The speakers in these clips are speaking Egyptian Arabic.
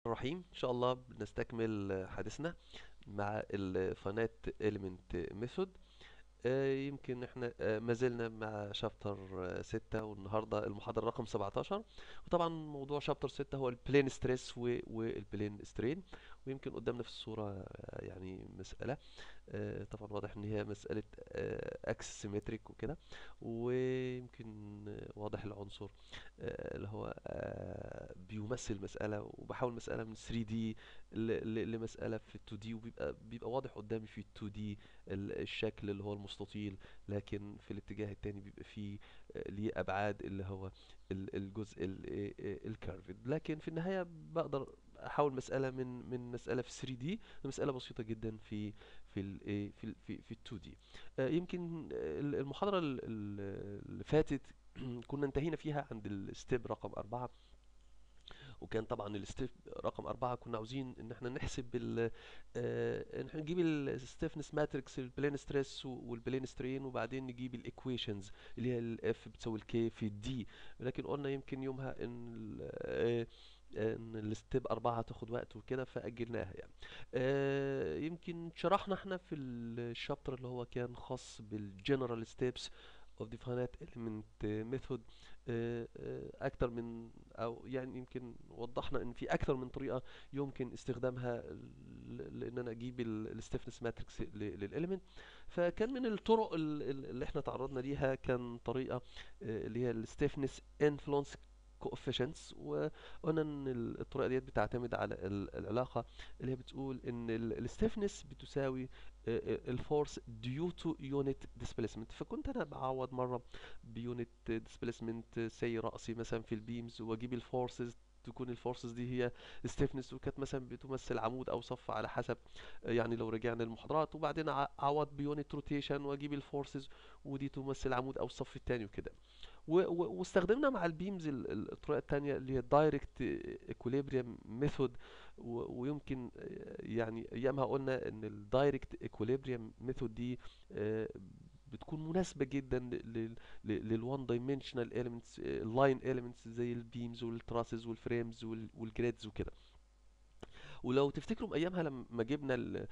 الرحيم ان شاء الله بنستكمل حديثنا مع الفانات element method آه، يمكن احنا آه، ما زلنا مع شابتر ستة والنهاردة المحاضرة رقم 17 وطبعا موضوع شابتر ستة هو البلين ستريس والبلين سترين ويمكن قدامنا في الصورة آه، يعني مسألة آه، طبعا واضح ان هي مسألة اكس سيمتريك وكده ويمكن آه، واضح العنصر آه، اللي هو آه، بيمثل مسألة وبحاول مسألة من 3D ل- ل- لمسألة في 2D وبيبقى بيبقى واضح قدامي في 2D ال- الشكل اللي هو المستطيل لكن في الاتجاه التاني بيبقى فيه آه، ليه أبعاد اللي هو ال- الجزء الكيرفد لكن في النهاية بقدر أحول مسألة من من مسألة في 3D لمسألة بسيطة جدا في في ال إيه، في ال في في 2D آه، يمكن ال- المحاضرة ال- ال- اللي فاتت كنا انتهينا فيها عند الستيب رقم أربعة وكان طبعا الستيب رقم أربعة كنا عاوزين إن احنا نحسب ال آه، إن احنا نجيب الستيفنس ماتريكس البلين ستريس والبلين سترين وبعدين نجيب الايكويشنز اللي هي الاف بتساوي الكي في الدي لكن قلنا يمكن يومها إن ال- آه، ان الستيب أربعة هتاخد وقت وكده فأجلناها يعني آه، يمكن شرحنا احنا في الشابتر اللي هو كان خاص بالجنرال ستيبس of the finite element method آه، آه، اكتر من او يعني يمكن وضحنا ان في اكتر من طريقه يمكن استخدامها ل- لان انا اجيب الستيفنس ماتريكس للاليمنت فكان من الطرق ال- ال- اللي احنا تعرضنا ليها كان طريقه آه، اللي هي الستيفنس انفلونس coefficients وقلنا ان ال- الطريقه ديت بتعتمد على ال- العلاقه اللي هي بتقول ان الستيفنس بتساوي الفورس due to unit displacement فكنت انا بعوض مره بيونت ديسبيسمنت سي رأسي مثلا في البيمز واجيب الفورسز تكون الفورسز دي هي ستيفنس وكانت مثلا بتمثل عمود او صف على حسب يعني لو رجعنا المحاضرات وبعدين ع- اعوض بيونت روتيشن واجيب الفورسز ودي تمثل عمود او الصف التاني وكده و- و- واستخدمنا مع البيمز ال- ال- الطريقه التانيه اللي هي الدايركت ايكوليبريم ميثود ويمكن آه، يعني ايامها قلنا ان الدايركت ايكوليبريم ميثود دي آه، بتكون مناسبه جدا لل للوان دايمنشنال اليمنتس اللاين اليمنتس زي البيمز والتراسز والفريمز والجريدز وكده ولو تفتكروا ايامها لما جبنا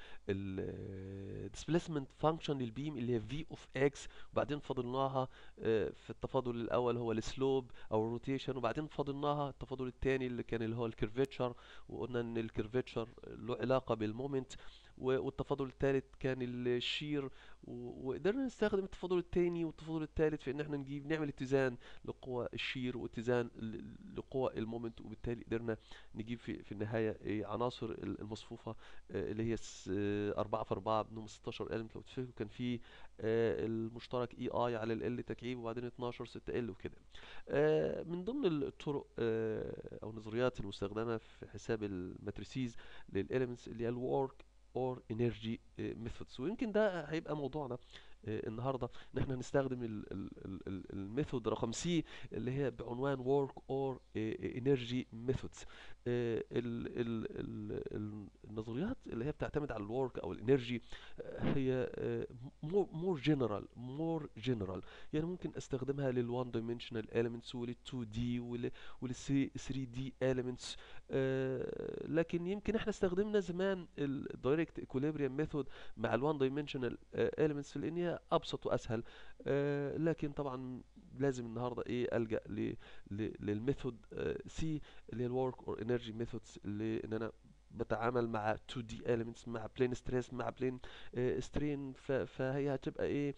ال displacement فانكشن للبيم اللي هي v اوف x وبعدين فضلناها آه، في التفاضل الاول هو السلوب او الروتيشن وبعدين فضلناها التفاضل الثاني اللي كان اللي هو الكيرفيتشر وقلنا ان الكيرفيتشر له علاقه بالمومنت و- والتفاضل الثالث كان الشير و- وقدرنا نستخدم التفاضل الثاني والتفاضل الثالث في ان احنا نجيب نعمل اتزان لقوى الشير واتزان ل- لقوى المومنت وبالتالي قدرنا نجيب في في النهايه إيه عناصر ال- المصفوفه آه، اللي هي س- آه، 4 في 4 بنهم 16 الم لو تفتكروا كان في آه، المشترك اي اي على ال تكعيب وبعدين 12 6 ال وكده آه، من ضمن الطرق آه، او النظريات المستخدمه في حساب الماتريسيز للاليمنتس اللي هي الورك اور انرجي ميثودز ويمكن ده هيبقى موضوعنا آه، النهارده ان احنا هنستخدم الميثود رقم سي اللي هي بعنوان work or آه، energy methods آه، ال- ال- ال- ال- النظريات اللي هي بتعتمد على الورك او الانرجي هي مور جنرال مور جنرال يعني ممكن استخدمها للوان دايمنشنال elements ولل2 دي ولل 3 دي elements آه، لكن يمكن احنا استخدمنا زمان الدايركت ايكوليبريم ميثود مع الوان دايمنشنال elements لان هي ابسط واسهل آه، لكن طبعا لازم النهارده ايه الجا ل- ل- للميثود سي اللي هي الورك اور انرجي ميثودز اللي ان انا بتعامل مع 2 دي elements مع بلين ستريس مع بلين سترين فهي هتبقى ايه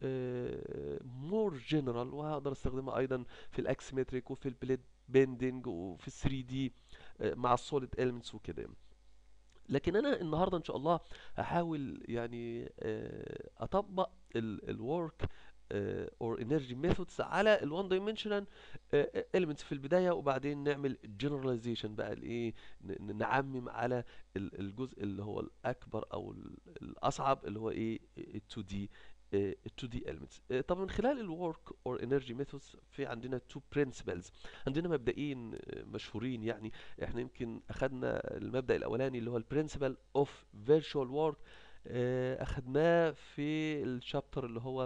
مور جنرال وهقدر استخدمها ايضا في الاكسيمتريك وفي البليد بيندنج وفي 3 دي مع السوليد elements وكده يعني. لكن انا النهارده ان شاء الله هحاول يعني آه، اطبق الورك اور انرجي ميثودز على الوان دايمنشنال elements في البدايه وبعدين نعمل generalization بقى الايه ن- ن- نعمم على ال- الجزء اللي هو الاكبر او ال- الاصعب اللي هو ايه ال 2 دي ال 2 دي elements آه، طب من خلال الورك اور انرجي ميثودز في عندنا تو principles عندنا مبدئين آه، مشهورين يعني احنا يمكن اخدنا المبدأ الاولاني اللي هو البرنسبل اوف فيرتشوال ورك اخدناه في الشابتر اللي هو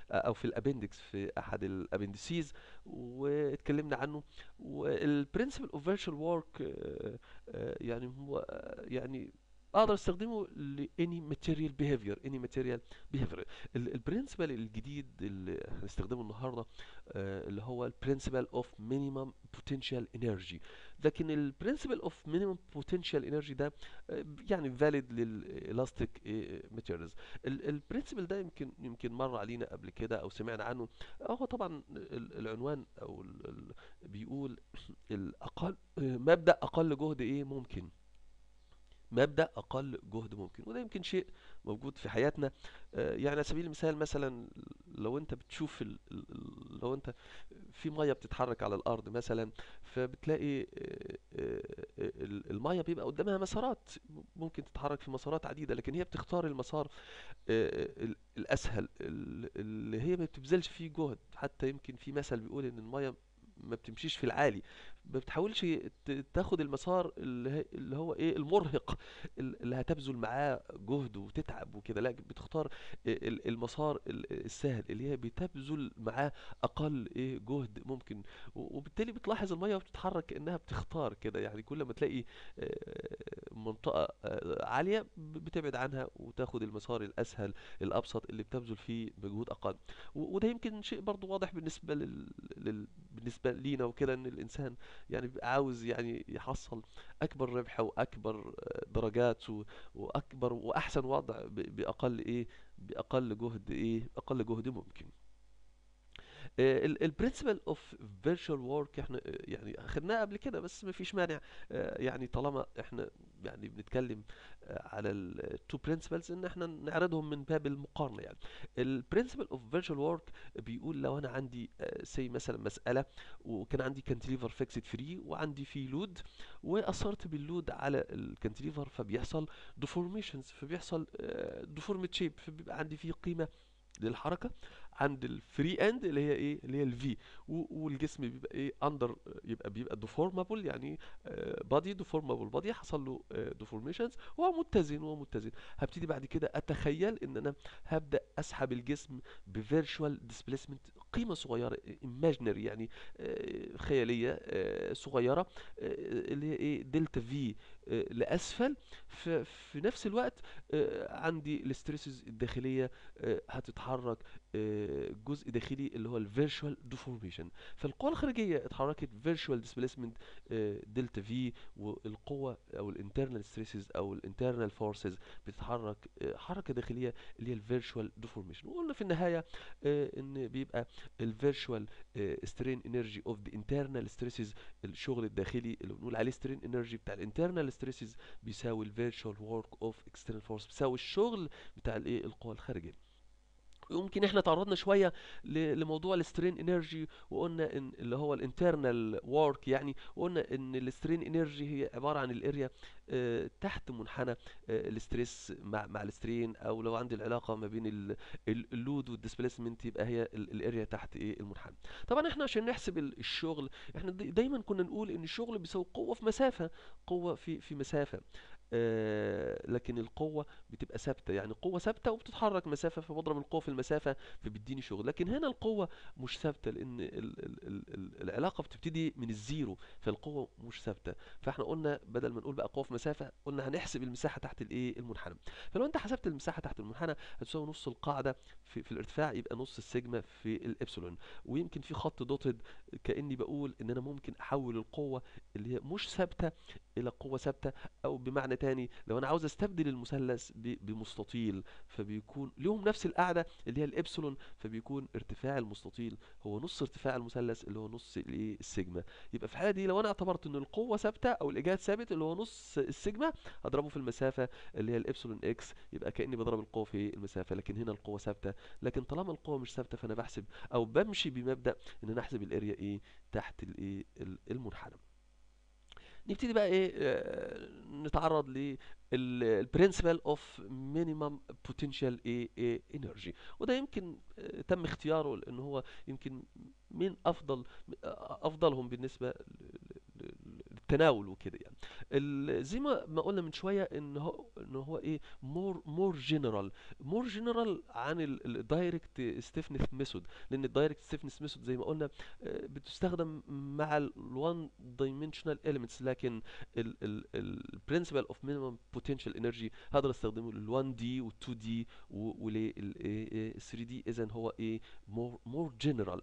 او في الابندكس في احد الابندسيز واتكلمنا عنه والبرنسبل اوف فيرتشوال ورك يعني هو يعني اقدر استخدمه ل any material behavior any material behavior البرنسبل الجديد اللي هنستخدمه النهارده آه، اللي هو البرنسبل اوف minimum potential energy لكن البرنسبل اوف minimum potential energy ده آه، يعني valid للالاستيك ماتيريالز البرنسبل ده يمكن يمكن مر علينا قبل كده او سمعنا عنه هو طبعا ال- العنوان او ال- ال- بيقول الاقل آه، مبدأ اقل جهد ايه ممكن مبدأ أقل جهد ممكن وده يمكن شيء موجود في حياتنا آه، يعني على سبيل المثال مثلا لو أنت بتشوف ال... ال- ال- لو أنت في مية بتتحرك على الأرض مثلا فبتلاقي آه، آه، ال- المية بيبقى قدامها مسارات ممكن تتحرك في مسارات عديدة لكن هي بتختار المسار آه، ال- الأسهل ال- اللي هي ما بتبذلش فيه جهد حتى يمكن في مثل بيقول إن المية ما بتمشيش في العالي ما بتحاولش ت- تاخد المسار اللي هي- اللي هو ايه المرهق ال- اللي هتبذل معاه جهد وتتعب وكده لا بتختار ال- المسار ال- السهل اللي هي بتبذل معاه اقل ايه جهد ممكن و- وبالتالي بتلاحظ الميه بتتحرك كانها بتختار كده يعني كل ما تلاقي آه، منطقه آه، عاليه ب- بتبعد عنها وتاخد المسار الاسهل الابسط اللي بتبذل فيه مجهود اقل و- وده يمكن شيء برضو واضح بالنسبه لل... لل... بالنسبه لينا وكده ان الانسان يعني بيبقى عاوز يعني يحصل اكبر ربح واكبر آه، درجات و... واكبر واحسن وضع ب... باقل ايه باقل جهد ايه اقل جهد ممكن البرنسبل اوف فيرتشوال ورك احنا آه، يعني اخدناه قبل كده بس ما فيش مانع آه، يعني طالما احنا يعني بنتكلم آه، على التو برنسبلز ان احنا نعرضهم من باب المقارنه يعني البرنسبل اوف فيرتشوال ورك بيقول لو انا عندي سي مثلا مساله وكان عندي كانتليفر فيكسد فري وعندي فيه لود واثرت باللود على الكانتليفر فبيحصل ديفورميشنز فبيحصل ديفورميت شيب فبيبقى عندي فيه قيمه للحركه عند الفري اند اللي هي ايه اللي هي الفي والجسم بيبقى ايه اندر يبقى بيبقى ديفورمابل يعني بادي ديفورمابل بادي حصل له ديفورميشنز وهو متزن وهو متزن هبتدي بعد كده اتخيل ان انا هبدا اسحب الجسم بفيرتشوال ديسبيسمنت قيمه صغيره ايماجينري يعني آه، خياليه آه، صغيره آه، اللي هي ايه دلتا في لاسفل ف- في نفس الوقت آه، عندي الاستريسز الداخليه آه، هتتحرك آه، جزء داخلي اللي هو الفيرشوال ديفورميشن فالقوه الخارجيه اتحركت فيرشوال ديسبيسمنت دلتا في والقوه او الانترنال ستريسز او الانترنال فورسز بتتحرك آه، حركه داخليه اللي هي الفيرشوال ديفورميشن وقلنا في النهايه آه، ان بيبقى الفيرشوال سترين انرجي اوف ذا انترنال ستريسز الشغل الداخلي اللي بنقول عليه سترين انرجي بتاع الانترنال ستريسز بيساوي الفيرشوال ورك اوف اكسترنال فورس بيساوي الشغل بتاع الايه القوى الخارجيه يمكن احنا تعرضنا شويه ل- لموضوع السترين انرجي وقلنا ان اللي هو الانترنال وورك يعني وقلنا ان السترين انرجي هي عباره عن الاريا آه، تحت منحنى آه، الاستريس مع مع السترين او لو عندي العلاقه ما بين ال- ال- اللود والديسبيسمنت يبقى هي ال- الاريا تحت ايه المنحنى طبعا احنا عشان نحسب ال- الشغل احنا دي- دايما كنا نقول ان الشغل بيساوي قوه في مسافه قوه في في مسافه آه لكن القوة بتبقى ثابتة يعني قوة ثابتة وبتتحرك مسافة فبضرب القوة في المسافة فبيديني شغل لكن هنا القوة مش ثابتة لأن ال ال ال ال العلاقة بتبتدي من الزيرو فالقوة مش ثابتة فاحنا قلنا بدل ما نقول بقى قوة في مسافة قلنا هنحسب المساحة تحت الايه المنحنى فلو انت حسبت المساحة تحت المنحنى هتساوي نص القاعدة في, في الارتفاع يبقى نص السيجما في الابسلون ويمكن في خط دوتد كأني بقول ان انا ممكن احول القوة اللي هي مش ثابتة الى قوة ثابتة او بمعنى تاني لو انا عاوز استبدل المثلث ب- بمستطيل فبيكون ليهم نفس القاعدة اللي هي الابسلون فبيكون ارتفاع المستطيل هو نص ارتفاع المثلث اللي هو نص الايه السيجما يبقى في الحالة دي لو انا اعتبرت ان القوة ثابتة او الايجاد ثابت اللي هو نص السيجما هضربه في المسافة اللي هي الابسلون اكس يبقى كأني بضرب القوة في المسافة لكن هنا القوة ثابتة لكن طالما القوة مش ثابتة فانا بحسب او بمشي بمبدأ ان انا احسب الاريا ايه تحت الايه ال- المنحنى نبتدي بقى ايه آه، نتعرض للبرنسبل اوف مينيمم بوتنشال ايه انرجي وده يمكن آه، تم اختياره لان هو يمكن من افضل آه، افضلهم بالنسبه التناول وكده يعني ال- زي ما ما قلنا من شويه ان هو ان هو ايه مور مور جنرال مور جنرال عن الدايركت ستيفنس ميثود لان الدايركت ستيفنس ميثود زي ما قلنا آه، بتستخدم مع الوان دايمنشنال اليمنتس لكن البرنسبل اوف مينيمم بوتنشال انرجي هقدر استخدمه لل1 دي وال2 دي ولل 3 دي اذا هو ايه مور مور جنرال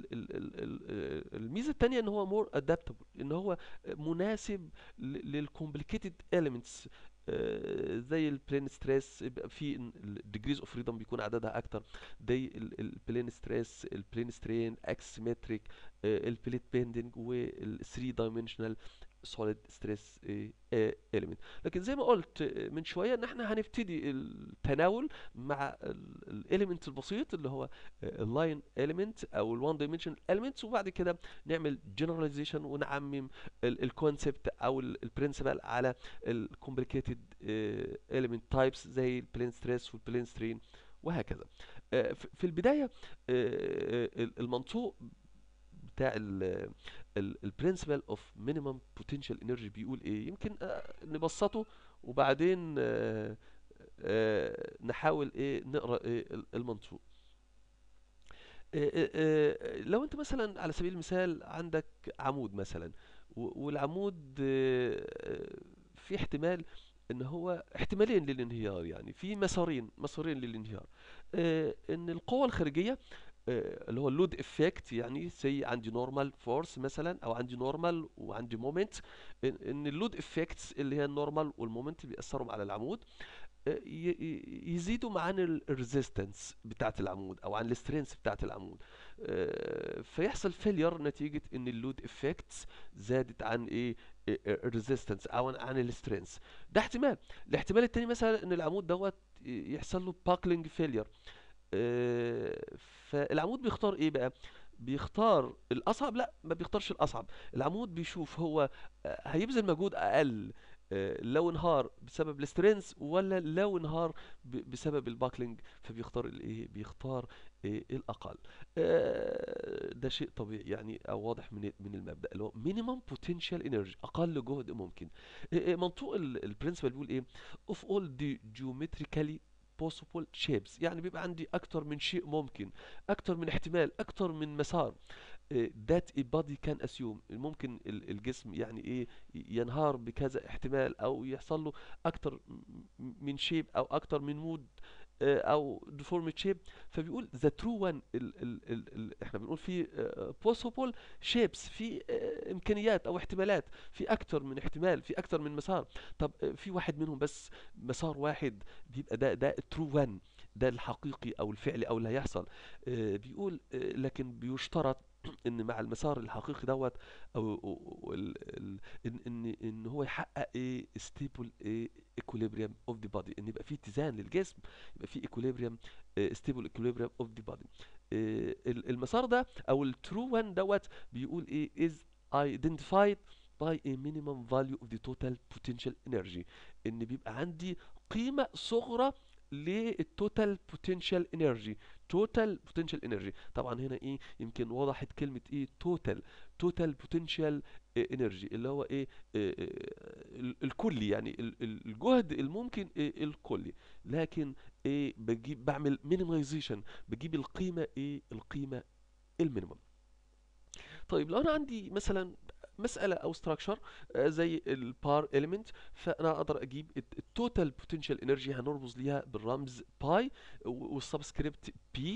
الميزه الثانيه ان هو مور ادابتبل ان هو مناسب للكومبليكيتد اليمنتس زي البلين ستريس يبقى في الديجريز اوف فريدم بيكون عددها اكتر زي البلين ستريس البلين سترين اكسيمتريك البليت بيندنج وال3 دايمنشنال سوليد ستريس اليمنت لكن زي ما قلت آه، من شويه ان احنا هنبتدي التناول مع الاليمنت البسيط اللي هو اللاين اليمنت او الوان دايمنشن اليمنتس وبعد كده نعمل جنراليزيشن ونعمم الكونسبت او البرنسبل على الكومبليكيتد اليمنت تايبس زي البلين ستريس والبلين سترين وهكذا آه، في في البدايه آه، آه، المنطوق بتاع البرنسبل اوف مينيمم بوتنشال انرجي بيقول ايه يمكن آه، نبسطه وبعدين آه، آه، نحاول ايه نقرا ايه المنطوق آه، آه، آه، لو انت مثلا على سبيل المثال عندك عمود مثلا و- والعمود آه، آه، في احتمال ان هو احتمالين للانهيار يعني في مسارين مسارين للانهيار آه، ان القوة الخارجية آه، اللي هو اللود افكت يعني سي عندي نورمال فورس مثلا او عندي نورمال وعندي مومنت ان إن اللود افكتس اللي هي النورمال والمومنت بيأثروا على العمود آه، ي- ي- يزيدوا عن الريزيستنس بتاعت العمود او عن السترينث بتاعت العمود آه، فيحصل فيلير نتيجة ان اللود افكتس زادت عن ايه الريزيستنس او عن عن السترينث ده احتمال الاحتمال التاني مثلا ان العمود دوت يحصل له باكلينج فيلير فالعمود بيختار ايه بقى بيختار الاصعب لا ما بيختارش الاصعب العمود بيشوف هو آه، هيبذل مجهود اقل آه، لو انهار بسبب السترينث ولا لو انهار ب- بسبب الباكلينج فبيختار الايه بيختار إيه الاقل آه، ده شيء طبيعي يعني او واضح من من المبدأ اللي هو مينيمم بوتنشال انرجي اقل جهد ممكن إيه- إيه منطوق البرنسبل بيقول ايه of all the geometrically possible shapes يعني بيبقى عندي اكتر من شيء ممكن اكتر من احتمال اكتر من مسار إيه، that a body can assume ممكن ال- الجسم يعني ايه ينهار بكذا احتمال او يحصل له اكتر م- من شيب او اكتر من مود آه، او deformed shape فبيقول the true one ال ال ال ال احنا بنقول في آه، possible shapes في آه، امكانيات او احتمالات في اكتر من احتمال في اكتر من مسار طب آه، في واحد منهم بس مسار واحد بيبقى ده ده true one ده الحقيقي او الفعلي او اللي هيحصل آه، بيقول آه، لكن بيشترط ان مع المسار الحقيقي دوت او أو- أو ال- ال- ان ان ان هو يحقق ايه ستيبل ايه equilibrium اوف ذا بودي ان يبقى في اتزان للجسم يبقى في equilibrium ستيبل equilibrium اوف ذا بودي المسار ده او الترو وان دوت بيقول ايه is identified by a minimum value of the total potential energy ان بيبقى عندي قيمة صغرى للتوتال بوتنشال انرجي توتال بوتنشال انرجي طبعا هنا ايه يمكن وضحت كلمة ايه توتال توتال بوتنشال انرجي اللي هو ايه آه، آه، ال- الكلي يعني ال- ال- الجهد الممكن إيه الكلي لكن ايه بجيب بعمل مينيمايزيشن بجيب القيمة ايه القيمة المينيمم طيب لو انا عندي مثلا مسألة او structure آه، زي البار element فانا اقدر اجيب التوتال بوتنشال انرجي هنرمز ليها بالرمز باي والسبسكريبت بي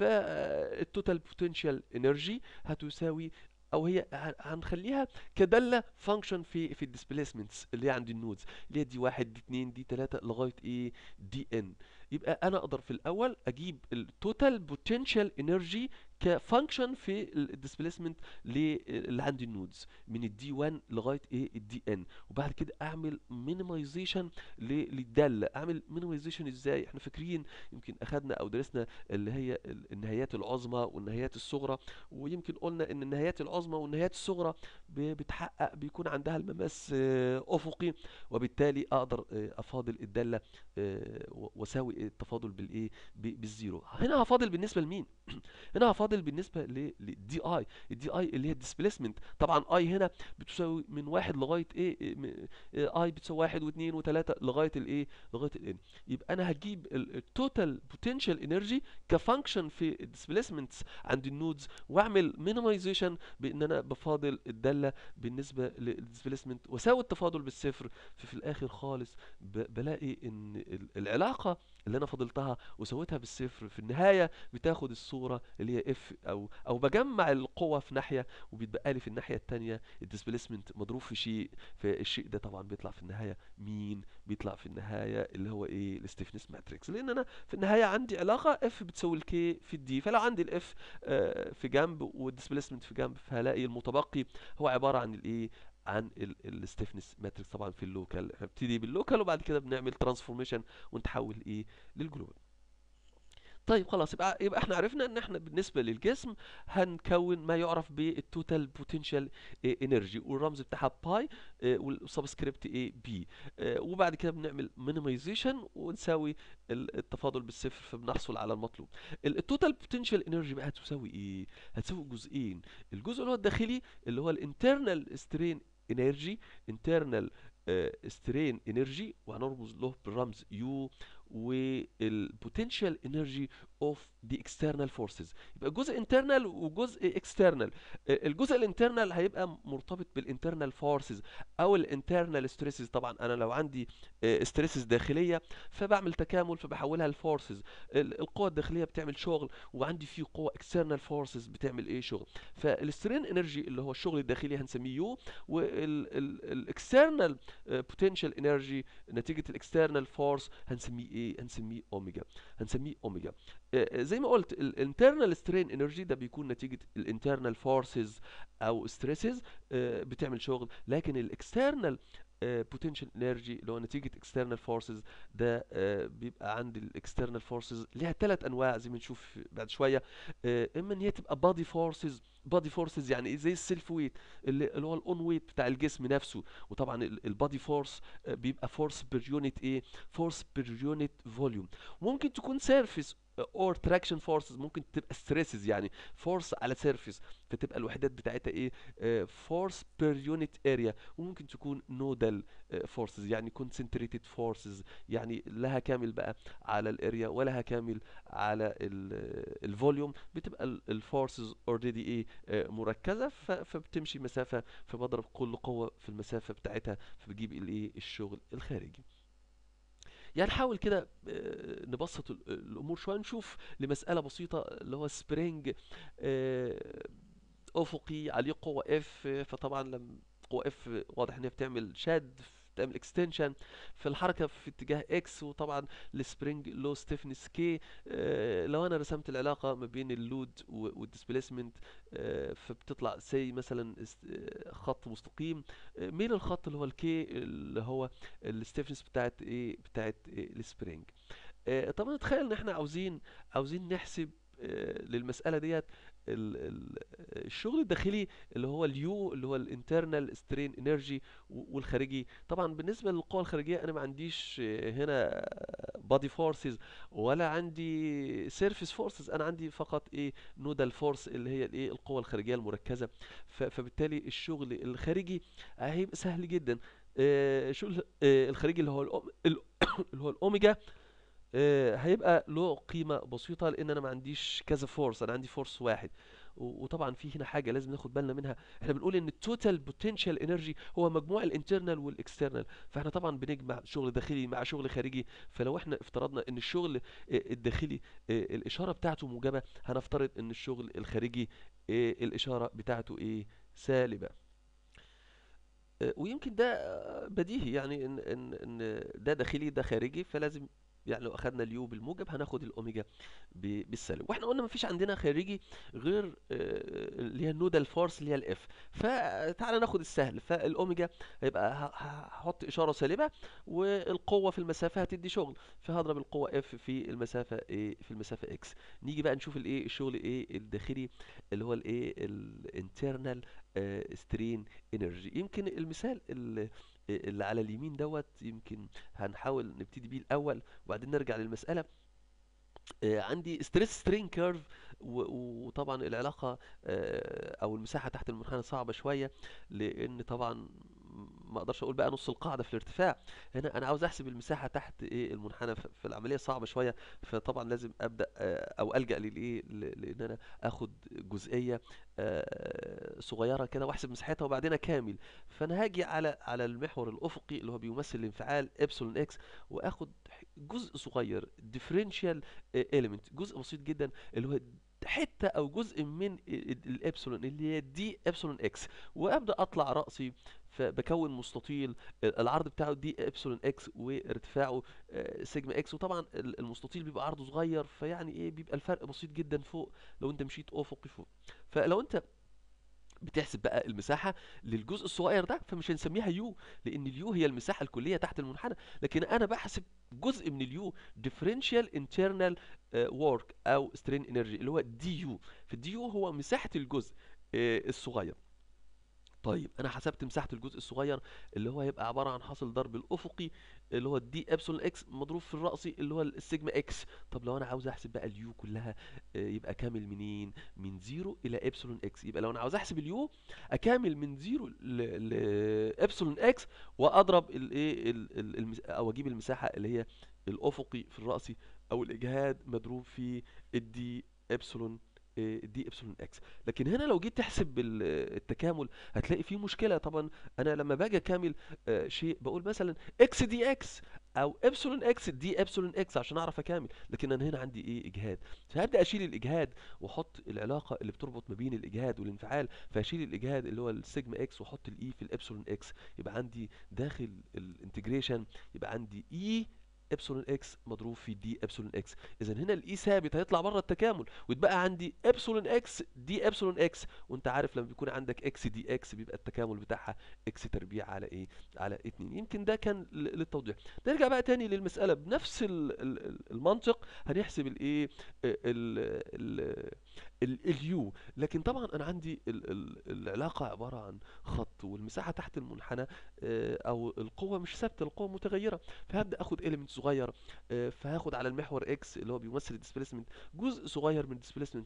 فالتوتال بوتنشال انرجي هتساوي او هي ه- هنخليها كدالة فانكشن في في الديسبيسمنتس اللي هي عند النودز اللي هي دي واحد دي اتنين دي تلاتة لغاية ايه دي ان يبقى انا اقدر في الاول اجيب التوتال بوتنشال انرجي كفانكشن في الديسبيسمنت اللي عندي النودز من الدي 1 لغايه ايه الدي ان وبعد كده اعمل مينيمايزيشن للداله اعمل مينيمايزيشن ازاي احنا فاكرين يمكن اخدنا او درسنا اللي هي ال- النهايات العظمى والنهايات الصغرى ويمكن قلنا ان النهايات العظمى والنهايات الصغرى ب- بتحقق بيكون عندها المماس آه، افقي وبالتالي اقدر آه، افاضل الداله آه، و- واساوي والتفاضل بالايه ب- بالزيرو هنا هفاضل بالنسبه لمين هنا هفاضل بالنسبه للدي اي الدي اي اللي هي الديسبيسمنت طبعا اي هنا بتساوي من واحد لغايه ايه اي بتساوي واحد واثنين وثلاثه لغايه الايه لغايه الان يبقى انا هجيب التوتال بوتنشال انرجي كفانكشن في الديسبيسمنتس عند النودز واعمل مينيمايزيشن بان انا بفاضل الداله بالنسبه للديسبيسمنت واساوي التفاضل بالصفر ففي الاخر خالص ب- بلاقي ان ال- العلاقه اللي انا فاضلتها وسويتها بالصفر في النهايه بتاخد الصوره اللي هي اف او او بجمع القوه في ناحيه وبيتبقى لي في الناحيه الثانيه الديسبيسمنت مضروب في شيء فالشيء ده طبعا بيطلع في النهايه مين بيطلع في النهايه اللي هو ايه الستيفنس ماتريكس لان انا في النهايه عندي علاقه اف بتساوي الكي في الدي فلو عندي الاف في جنب والديسبيسمنت في جنب فهلاقي المتبقي هو عباره عن الايه عن الستيفنس ماتريكس طبعا في اللوكال احنا بنبتدي باللوكال وبعد كده بنعمل ترانسفورميشن ونتحول ايه للجلوبال طيب خلاص يبقى يبقى احنا عرفنا ان احنا بالنسبه للجسم هنكون ما يعرف بالتوتال بوتنشال انرجي والرمز بتاعها باي والسبسكريبت اي بي وبعد كده بنعمل مينيمايزيشن ونساوي ال- التفاضل بالصفر فبنحصل على المطلوب التوتال بوتنشال انرجي بقى هتساوي ايه هتساوي جزئين الجزء اللي هو الداخلي اللي هو الانترنال سترين انرجي انترنال سترين انرجي وهنرمز له بالرمز يو والبوتنشال انرجي اوف ذا اكسترنال فورسز يبقى جزء انترنال وجزء اكسترنال الجزء الانترنال هيبقى مرتبط بالانترنال فورسز او الانترنال ستريسز طبعا انا لو عندي ستريسز داخليه فبعمل تكامل فبحولها لفورسز القوه الداخليه بتعمل شغل وعندي في قوه اكسترنال فورسز بتعمل ايه شغل فالسترين انرجي اللي هو الشغل الداخلي هنسميه يو والاكسترنال بوتنشال انرجي نتيجه الاكسترنال فورس هنسميه ايه هنسميه اوميجا هنسميه اوميجا آه، زي ما قلت الانترنال سترين انرجي ده بيكون نتيجه الانترنال فورسز او ستريسز بتعمل شغل لكن الاكسترنال بوتنشال انرجي اللي هو نتيجه اكسترنال فورسز ده آه، بيبقى عند الاكسترنال فورسز ليها ثلاث انواع زي ما نشوف بعد شويه آه، اما ان هي تبقى بادي فورسز بادي فورسز يعني ايه زي السيلف ويت اللي اللي هو الاون ويت بتاع الجسم نفسه وطبعا البادي فورس بيبقى فورس بير يونت ايه فورس بير يونت فوليوم ممكن تكون سيرفيس اور تراكشن فورسز ممكن تبقى ستريسز يعني فورس على سيرفيس فتبقى الوحدات بتاعتها ايه فورس بير يونت اريا وممكن تكون نودال فورسز يعني كونسنتريتد فورسز يعني لها كامل بقى على الاريا ولها كامل على الفوليوم بتبقى الفورسز اوريدي ايه آه، مركزه ف- فبتمشي مسافه فبضرب كل قوه في المسافه بتاعتها فبجيب الايه الشغل الخارجي يعني نحاول كده آه، نبسط ال- الامور شويه نشوف لمساله بسيطه اللي هو سبرينج افقي عليه قوه اف فطبعا لما قوه اف واضح ان هي بتعمل شد بتعمل اكستنشن في الحركه في اتجاه اكس وطبعا السبرينج لو ستيفنس كي لو انا رسمت العلاقه ما بين اللود والديسبيسمنت فبتطلع سي مثلا است- آه، خط مستقيم آه، مين الخط اللي هو الكي اللي هو الستيفنس بتاعت ايه بتاعت إيه السبرينج آه، طبعا نتخيل ان احنا عاوزين عاوزين نحسب آه، للمساله ديت ال- ال- الشغل الداخلي اللي هو اليو اللي هو الانترنال سترين انرجي والخارجي طبعا بالنسبه للقوى الخارجيه انا ما عنديش آه، هنا بادي فورسز ولا عندي سيرفيس فورسز انا عندي فقط ايه نودال فورس اللي هي الايه القوه الخارجيه المركزه ف- فبالتالي الشغل الخارجي هيبقى سهل جدا آه، الشغل آه، الخارجي اللي هو الأوم- ال- اللي هو الاوميجا آه، هيبقى له قيمة بسيطة لأن أنا ما عنديش كذا فورس أنا عندي فورس واحد و- وطبعا في هنا حاجة لازم ناخد بالنا منها احنا بنقول ان التوتال بوتنشال انرجي هو مجموع الانترنال والاكسترنال فاحنا طبعا بنجمع شغل داخلي مع شغل خارجي فلو احنا افترضنا ان الشغل آه، الداخلي آه، الإشارة بتاعته موجبة هنفترض ان الشغل الخارجي آه، الإشارة بتاعته ايه سالبة آه، ويمكن ده آه، بديهي يعني ان ان ان ده داخلي ده خارجي فلازم يعني لو اخدنا اليو بالموجب هناخد الاوميجا ب- بالسالب واحنا قلنا مفيش عندنا خارجي غير آه، اللي هي النودال فورس اللي هي الاف فتعالى ناخد السهل فالاوميجا هيبقى ه- ه- هحط اشاره سالبه والقوه في المسافه هتدي شغل فهضرب القوه اف في المسافه ايه في المسافه اكس نيجي بقى نشوف الايه الشغل ايه الداخلي اللي هو الايه الانترنال سترين انرجي يمكن المثال ال- اللي على اليمين دوت يمكن هنحاول نبتدي بيه الاول وبعدين نرجع للمساله آه، عندي ستريس سترين كيرف وطبعا العلاقه آه، او المساحه تحت المنحنى صعبه شويه لان طبعا ما اقدرش اقول بقى نص القاعده في الارتفاع هنا انا عاوز احسب المساحه تحت ايه المنحنى ف- فالعمليه صعبه شويه فطبعا لازم ابدا آه، او الجا للايه ل- لان انا اخد جزئيه آه، صغيره كده واحسب مساحتها وبعدين اكامل فانا هاجي على على المحور الافقي اللي هو بيمثل الانفعال ابسلون اكس واخد جزء صغير ديفرنشال اليمنت جزء بسيط جدا اللي هو حته او جزء من ال- ال- الابسلون اللي هي دي ابسلون اكس وابدا اطلع راسي فبكون مستطيل العرض بتاعه دي ابسلون اكس وارتفاعه آه، سيجما اكس وطبعا ال- المستطيل بيبقى عرضه صغير فيعني ايه بيبقى الفرق بسيط جدا فوق لو انت مشيت افقي فوق فلو انت بتحسب بقى المساحة للجزء الصغير ده فمش هنسميها يو لأن اليو هي المساحة الكلية تحت المنحنى لكن أنا بحسب جزء من اليو differential internal آه، work أو strain energy اللي هو دي يو فالدي يو هو مساحة الجزء آه، الصغير طيب انا حسبت مساحه الجزء الصغير اللي هو هيبقى عباره عن حاصل ضرب الافقي اللي هو الدي ابسلون اكس مضروب في الرأسي اللي هو السيجما اكس طب لو انا عاوز احسب بقى اليو كلها آه، يبقى كامل منين من زيرو الى ابسلون اكس يبقى لو انا عاوز احسب اليو اكامل من زيرو لابسلون اكس واضرب الايه ال- ال- المس- او اجيب المساحه اللي هي الافقي في الرأسي او الاجهاد مضروب في الدي ابسلون آه، دي ابسلون اكس لكن هنا لو جيت تحسب ال- التكامل هتلاقي فيه مشكله طبعا انا لما باجي اكامل آه، شيء بقول مثلا اكس دي اكس او ابسلون اكس دي ابسلون اكس عشان اعرف اكامل لكن انا هنا عندي ايه اجهاد فهبدا اشيل الاجهاد واحط العلاقه اللي بتربط ما بين الاجهاد والانفعال فاشيل الاجهاد اللي هو السيجما اكس واحط الاي في الابسلون اكس يبقى عندي داخل الانتجريشن يبقى عندي اي ابسلون اكس مضروب في دي ابسلون اكس اذا هنا الاي ثابت هيطلع بره التكامل ويتبقى عندي ابسلون اكس دي ابسلون اكس وانت عارف لما بيكون عندك اكس دي اكس بيبقى التكامل بتاعها اكس تربيع على ايه على اتنين يمكن ده كان ل- للتوضيح نرجع بقى تاني للمسألة بنفس ال- ال- ال- المنطق هنحسب الايه ال ال ال- اليو لكن طبعا انا عندي ال ال العلاقة عبارة عن خط والمساحة تحت المنحنى آه، او القوة مش ثابتة القوة متغيرة فهبدأ اخد اليمنت صغير آه، فهاخد على المحور اكس اللي هو بيمثل الديسبيسمنت جزء صغير من الديسبيسمنت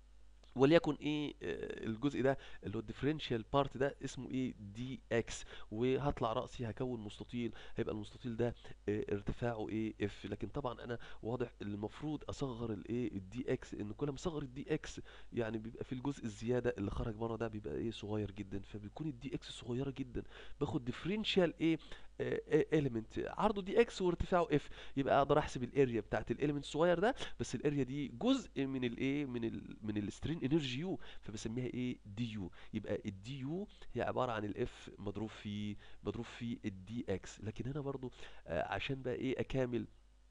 وليكن ايه آه، الجزء ده اللي هو الديفرنشال بارت ده اسمه ايه دي اكس وهطلع راسي هكون مستطيل هيبقى المستطيل ده آه، ارتفاعه ايه اف لكن طبعا انا واضح المفروض اصغر الايه الدي اكس ان كل ما اصغر الدي اكس يعني بيبقى في الجزء الزياده اللي خرج بره ده بيبقى ايه صغير جدا فبيكون الدي اكس صغيره جدا باخد ديفرنشال ايه اليمنت عرضه دي اكس وارتفاعه اف يبقى اقدر احسب الاريا بتاعت الاليمنت الصغير ده بس الاريا دي جزء من الايه من ال من السترين انرجي يو فبسميها ايه دي يو يبقى الدي يو هي عباره عن الاف مضروب في مضروب في الدي اكس لكن هنا برضو آه عشان بقى ايه اكامل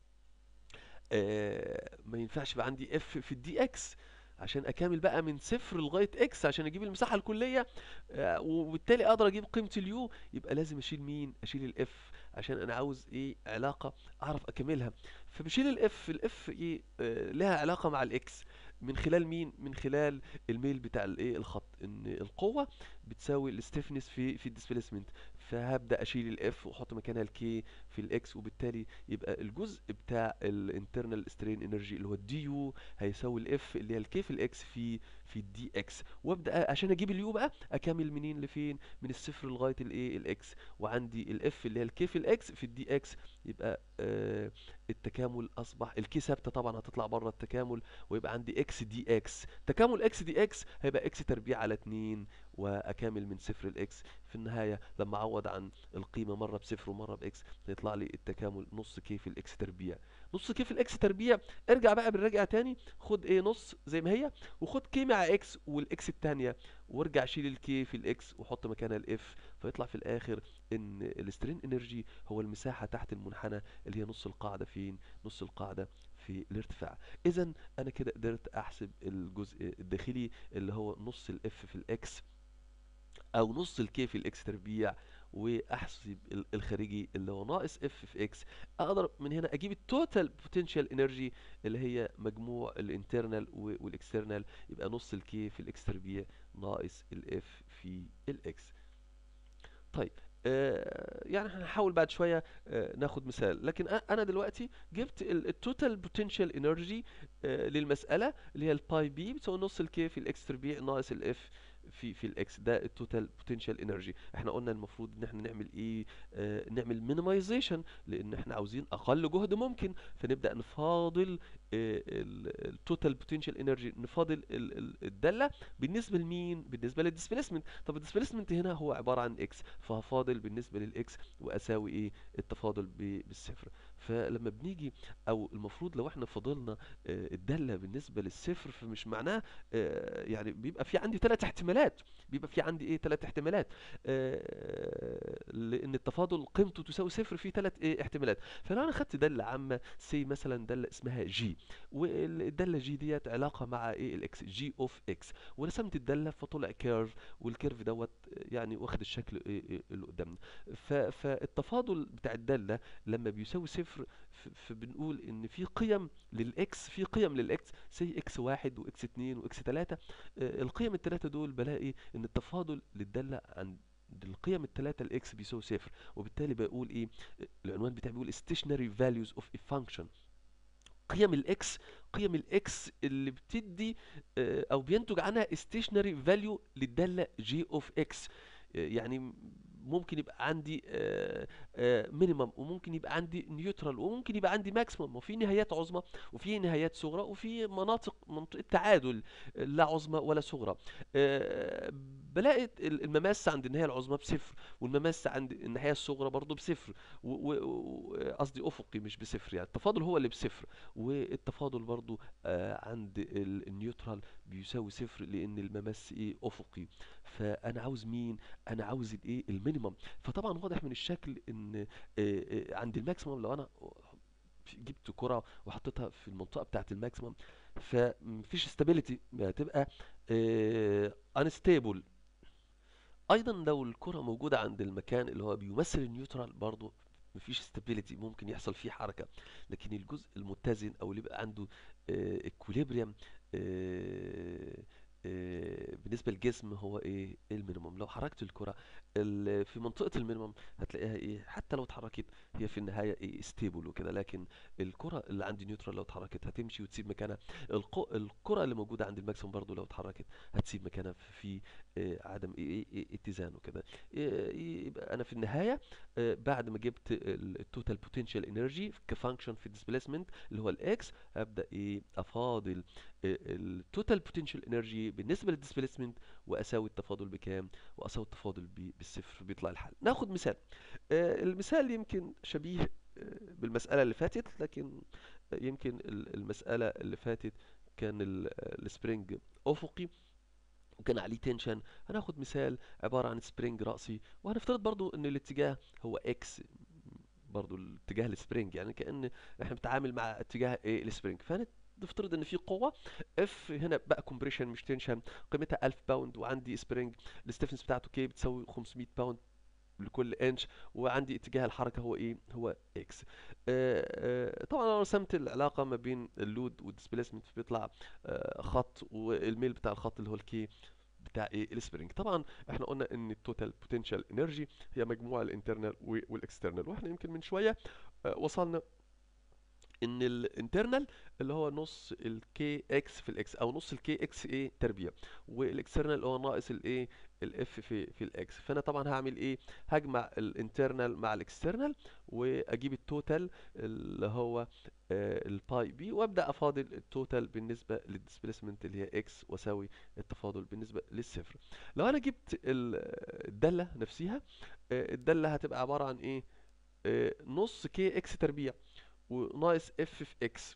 آه ما ينفعش يبقى عندي اف في الدي اكس عشان اكامل بقى من صفر لغايه اكس عشان اجيب المساحه الكليه آه وبالتالي اقدر اجيب قيمه اليو يبقى لازم اشيل مين اشيل الاف عشان انا عاوز ايه علاقه اعرف اكملها فبشيل الاف الاف ايه آه لها علاقه مع الاكس من خلال مين من خلال الميل بتاع الايه الخط ان القوه بتساوي الستيفنس في في الديسبيسمنت فهبدا اشيل الاف واحط مكانها الكي في الاكس وبالتالي يبقى الجزء بتاع الانترنال سترين انرجي اللي هو الدي يو هيساوي الاف اللي هي الكي في الاكس في في الدي اكس وابدا عشان اجيب اليو بقى اكمل منين لفين من الصفر لغايه الايه الاكس وعندي الاف اللي هي الكي في الاكس في الدي اكس يبقى آه التكامل اصبح الكي ثابته طبعا هتطلع بره التكامل ويبقى عندي اكس دي اكس تكامل اكس دي اكس هيبقى اكس تربيع على 2 واكامل من صفر لاكس في النهايه لما اعوض عن القيمه مره بصفر ومره باكس هيطلع لي التكامل نص كي في الاكس تربيع نص كي في الاكس تربيع ارجع بقى بالراجع تاني خد ايه نص زي ما هي وخد كي مع اكس والاكس التانية وارجع شيل الكي في الاكس وحط مكانها الاف فيطلع في الاخر ان السترين انرجي هو المساحه تحت المنحنى اللي هي نص القاعده فين نص القاعده في الارتفاع اذا انا كده قدرت احسب الجزء الداخلي اللي هو نص الاف في الاكس او نص الكي في الاكس تربيع واحسب ال- الخارجي اللي هو ناقص اف في اكس اقدر من هنا اجيب التوتال بوتنشال انرجي اللي هي مجموع الانترنال والاكسترنال يبقى نص الكي في الاكس تربيع ناقص الاف في الاكس طيب آه، يعني احنا هنحاول بعد شويه آه، ناخد مثال لكن أ- انا دلوقتي جبت التوتال بوتنشال انرجي للمساله اللي هي الباي بي بتساوي نص الكي في الاكس تربيع ناقص الاف في في الاكس ده التوتال بوتنشال انرجي احنا قلنا المفروض ان احنا نعمل ايه آه نعمل مينيمايزيشن لان احنا عاوزين اقل جهد ممكن فنبدا نفاضل التوتال بوتنشال انرجي نفاضل ال- ال- الداله بالنسبه لمين بالنسبه للديسبيسمنت طب الديسبيسمنت هنا هو عباره عن اكس فهفاضل بالنسبه للاكس واساوي ايه التفاضل ب- بالصفر فلما بنيجي او المفروض لو احنا فضلنا آه، الداله بالنسبه للصفر فمش معناه آه، يعني بيبقى في عندي ثلاث احتمالات بيبقى في عندي ايه ثلاث احتمالات آه، لان التفاضل قيمته تساوي صفر في ثلاث ايه احتمالات فلو انا خدت داله عامه سي مثلا داله اسمها جي والداله جي ديت علاقه مع ايه الاكس جي اوف اكس ورسمت الداله فطلع كيرف والكيرف دوت يعني واخد الشكل إيه إيه اللي قدامنا ف- فالتفاضل بتاع الداله لما بيساوي صفر ف- فبنقول ان في قيم للاكس في قيم للاكس زي اكس واحد واكس اتنين واكس تلاتة آه، القيم التلاتة دول بلاقي ان التفاضل للدالة عند القيم التلاتة الاكس بيساوي صفر وبالتالي بقول ايه العنوان بتاعي بيقول stationary values of a function قيم الاكس قيم الاكس اللي بتدي آه، او بينتج عنها stationary value للدالة g of x آه، يعني ممكن يبقى عندي مينيمم وممكن يبقى عندي نيوترال وممكن يبقى عندي ماكسيمم وفي نهايات عظمى وفي نهايات صغرى وفي مناطق منطقة تعادل لا عظمى ولا صغرى آه، بلاقي ال- المماس عند النهاية العظمى بصفر والمماس عند النهاية الصغرى برضو بصفر و- و- و- قصدي أفقي مش بصفر يعني التفاضل هو اللي بصفر والتفاضل برضو آه، عند ال- النيوترال بيساوي صفر لأن المماس إيه أفقي فأنا عاوز مين؟ أنا عاوز الإيه؟ المينيمم فطبعا واضح من الشكل إن آه، آه، عند الماكسيمم لو أنا جبت كرة وحطيتها في المنطقة بتاعة الماكسيمم فمفيش استابيليتي هتبقى انستابل ايضا لو الكرة موجودة عند المكان اللي هو بيمثل النيوترال برضو مفيش استابيليتي ممكن يحصل فيه حركة لكن الجزء المتزن او اللي بيبقى عنده اكوليبريم بالنسبة للجسم هو ايه المينيموم لو حركت الكرة ال- في منطقة المينيموم هتلاقيها ايه حتى لو اتحركت هي في النهاية ايه ستيبل وكده لكن الكرة اللي عند نيوترال لو اتحركت هتمشي وتسيب مكانها الق- الكرة اللي موجودة عند الماكسيموم برضو لو اتحركت هتسيب مكانها في آه، عدم إيه- إيه- إيه اتزان وكده إيه، يبقى انا في النهايه آه، بعد ما جبت التوتال بوتنشال انرجي كفانكشن في الديسبيسمنت اللي هو الاكس هبدا ايه افاضل التوتال بوتنشال انرجي بالنسبه للديسبيسمنت واساوي التفاضل بكام واساوي التفاضل ب- بالصفر بيطلع الحل ناخد مثال آه، المثال يمكن شبيه آه، بالمساله اللي فاتت لكن يمكن ال- المساله اللي فاتت كان ال- السبرينج افقي وكان عليه تنشن هناخد مثال عبارة عن سبرينج رأسي وهنفترض برضو ان الاتجاه هو اكس برضو الاتجاه السبرينج يعني كأن احنا بنتعامل مع اتجاه ايه السبرينج فنفترض ان في قوة اف هنا بقى كومبريشن مش تنشن قيمتها 1000 باوند وعندي سبرينج الستيفنس بتاعته كي بتساوي 500 باوند لكل انش وعندي اتجاه الحركه هو ايه هو اكس طبعا انا رسمت العلاقه ما بين اللود والديسبيسمنت بيطلع آه، خط والميل بتاع الخط اللي هو الكي بتاع ايه السبرينج طبعا احنا قلنا ان التوتال بوتنشال انرجي هي مجموع الانترنال والاكسترنال واحنا يمكن من شويه آه، وصلنا ان الانترنال اللي هو نص الكي اكس في الاكس او نص الكي اكس ايه تربيع والاكسترنال اللي هو ناقص الايه الاف في في الاكس فانا طبعا هعمل ايه هجمع الانترنال مع الاكسترنال واجيب التوتال اللي هو الباي بي وابدا افاضل التوتال بالنسبه للديسبيسمنت اللي هي اكس واساوي التفاضل بالنسبه للصفر لو انا جبت ال- الداله نفسها آه، الداله هتبقى عباره عن ايه آه، نص كي اكس تربيع وناقص اف في اكس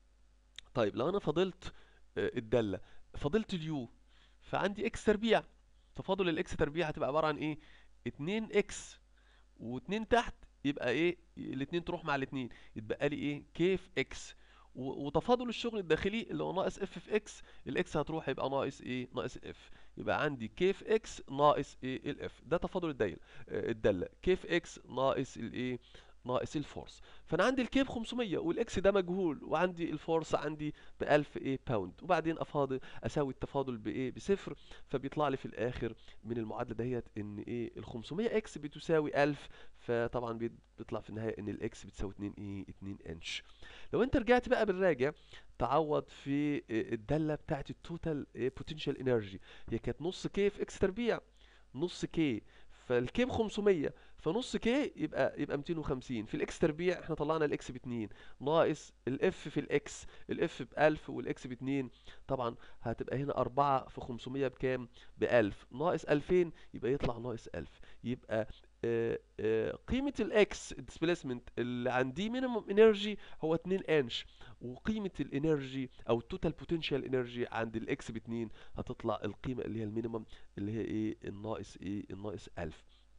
طيب لو انا فضلت آه، الداله فضلت اليو فعندي اكس تربيع تفاضل الاكس تربيع هتبقى عباره عن ايه 2 اكس و2 تحت يبقى ايه الاتنين تروح مع الاتنين يتبقى لي ايه كيف اكس و- وتفاضل الشغل الداخلي اللي هو ناقص اف في اكس الاكس هتروح يبقى ناقص ايه ناقص اف يبقى عندي كيف اكس ناقص ايه الاف ده تفاضل الدايره آه، الداله كيف اكس ناقص الايه ناقص الفورس فانا عندي الكي ب 500 والاكس ده مجهول وعندي الفورس عندي ب 1000 ايه باوند وبعدين افاضل اساوي التفاضل بايه بصفر فبيطلع لي في الاخر من المعادله دهيت ان ايه ال 500 اكس بتساوي 1000 فطبعا بيت- بيطلع في النهايه ان الاكس بتساوي 2 ايه 2 انش لو انت رجعت بقى بالراجع تعوض في إيه الداله بتاعت التوتال بوتنشال انرجي هي كانت نص كي في اكس تربيع نص كي فالكي ب 500 فنص كي يبقى يبقى 250 في الاكس تربيع احنا طلعنا الاكس ب 2 ناقص الاف في الاكس الاف ب 1000 والاكس ب 2 طبعا هتبقى هنا 4 في 500 بكام ب 1000 ناقص 2000 يبقى يطلع ناقص 1000 يبقى آه، آه، قيمة الاكس الديسبيسمنت اللي عندي مينيمم انرجي هو 2 انش وقيمة الانرجي او التوتال بوتنشال انرجي عند الاكس ب 2 هتطلع القيمة اللي هي المينيمم اللي هي ايه الناقص ايه الناقص 1000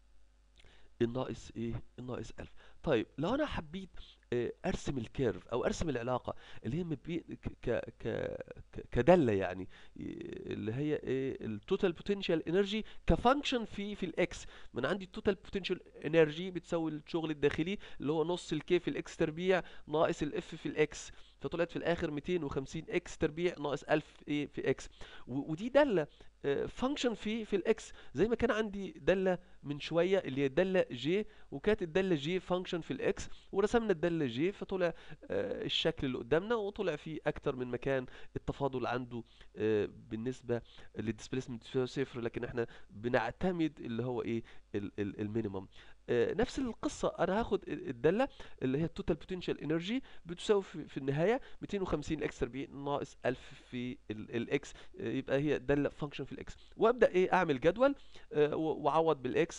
الناقص ايه الناقص 1000 طيب لو انا حبيت آه، ارسم الكيرف او ارسم العلاقه اللي هي ما بين ك ك ك- كداله يعني إيه، اللي هي ايه التوتال بوتنشال انرجي كفانكشن في في الاكس من عندي التوتال بوتنشال انرجي بتساوي الشغل الداخلي اللي هو نص الكي في الاكس تربيع ناقص الاف في الاكس فطلعت في الاخر 250 اكس تربيع ناقص 1000 ايه في اكس و- ودي داله فانكشن في في الاكس زي ما كان عندي داله من شويه اللي هي الداله جي وكانت الداله جي فانكشن في الاكس ورسمنا الداله جي فطلع آه، الشكل اللي قدامنا وطلع فيه اكتر من مكان التفاضل عنده آه، بالنسبه للديسبيسمنت صفر لكن احنا بنعتمد اللي هو ايه ال- ال- المينيمم آه، نفس القصه انا هاخد ال- الداله اللي هي التوتال بوتنشال انرجي بتساوي في في النهايه 250 اكس تربيع ناقص 1000 في الاكس يبقى هي داله فانكشن في الاكس وابدا ايه اعمل جدول آه، و- واعوض بالاكس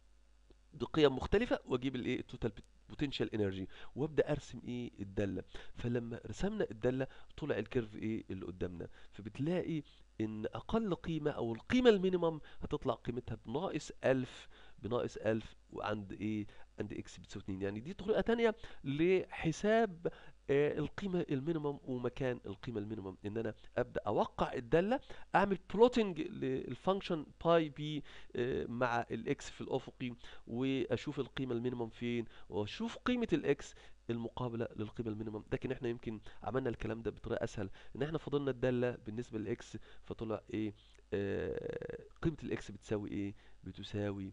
بقيم مختلفه واجيب الايه التوتال بوتنشال انرجي وابدا ارسم ايه الداله فلما رسمنا الداله طلع الكيرف ايه اللي قدامنا فبتلاقي ان اقل قيمه او القيمه المينيمم هتطلع قيمتها بناقص 1000 بناقص 1000 وعند ايه عند اكس بتساوي 2 يعني دي طريقه تانية لحساب آه، القيمه المينيمم ومكان القيمه المينيمم ان انا ابدا اوقع الداله اعمل بلوتنج للفانكشن باي بي آه، مع الاكس في الافقي واشوف القيمه المينيمم فين واشوف قيمه الاكس المقابله للقيمه المينيمم لكن احنا يمكن عملنا الكلام ده بطريقه اسهل ان احنا فضلنا الداله بالنسبه للاكس فطلع ايه آه قيمه الاكس بتساوي ايه بتساوي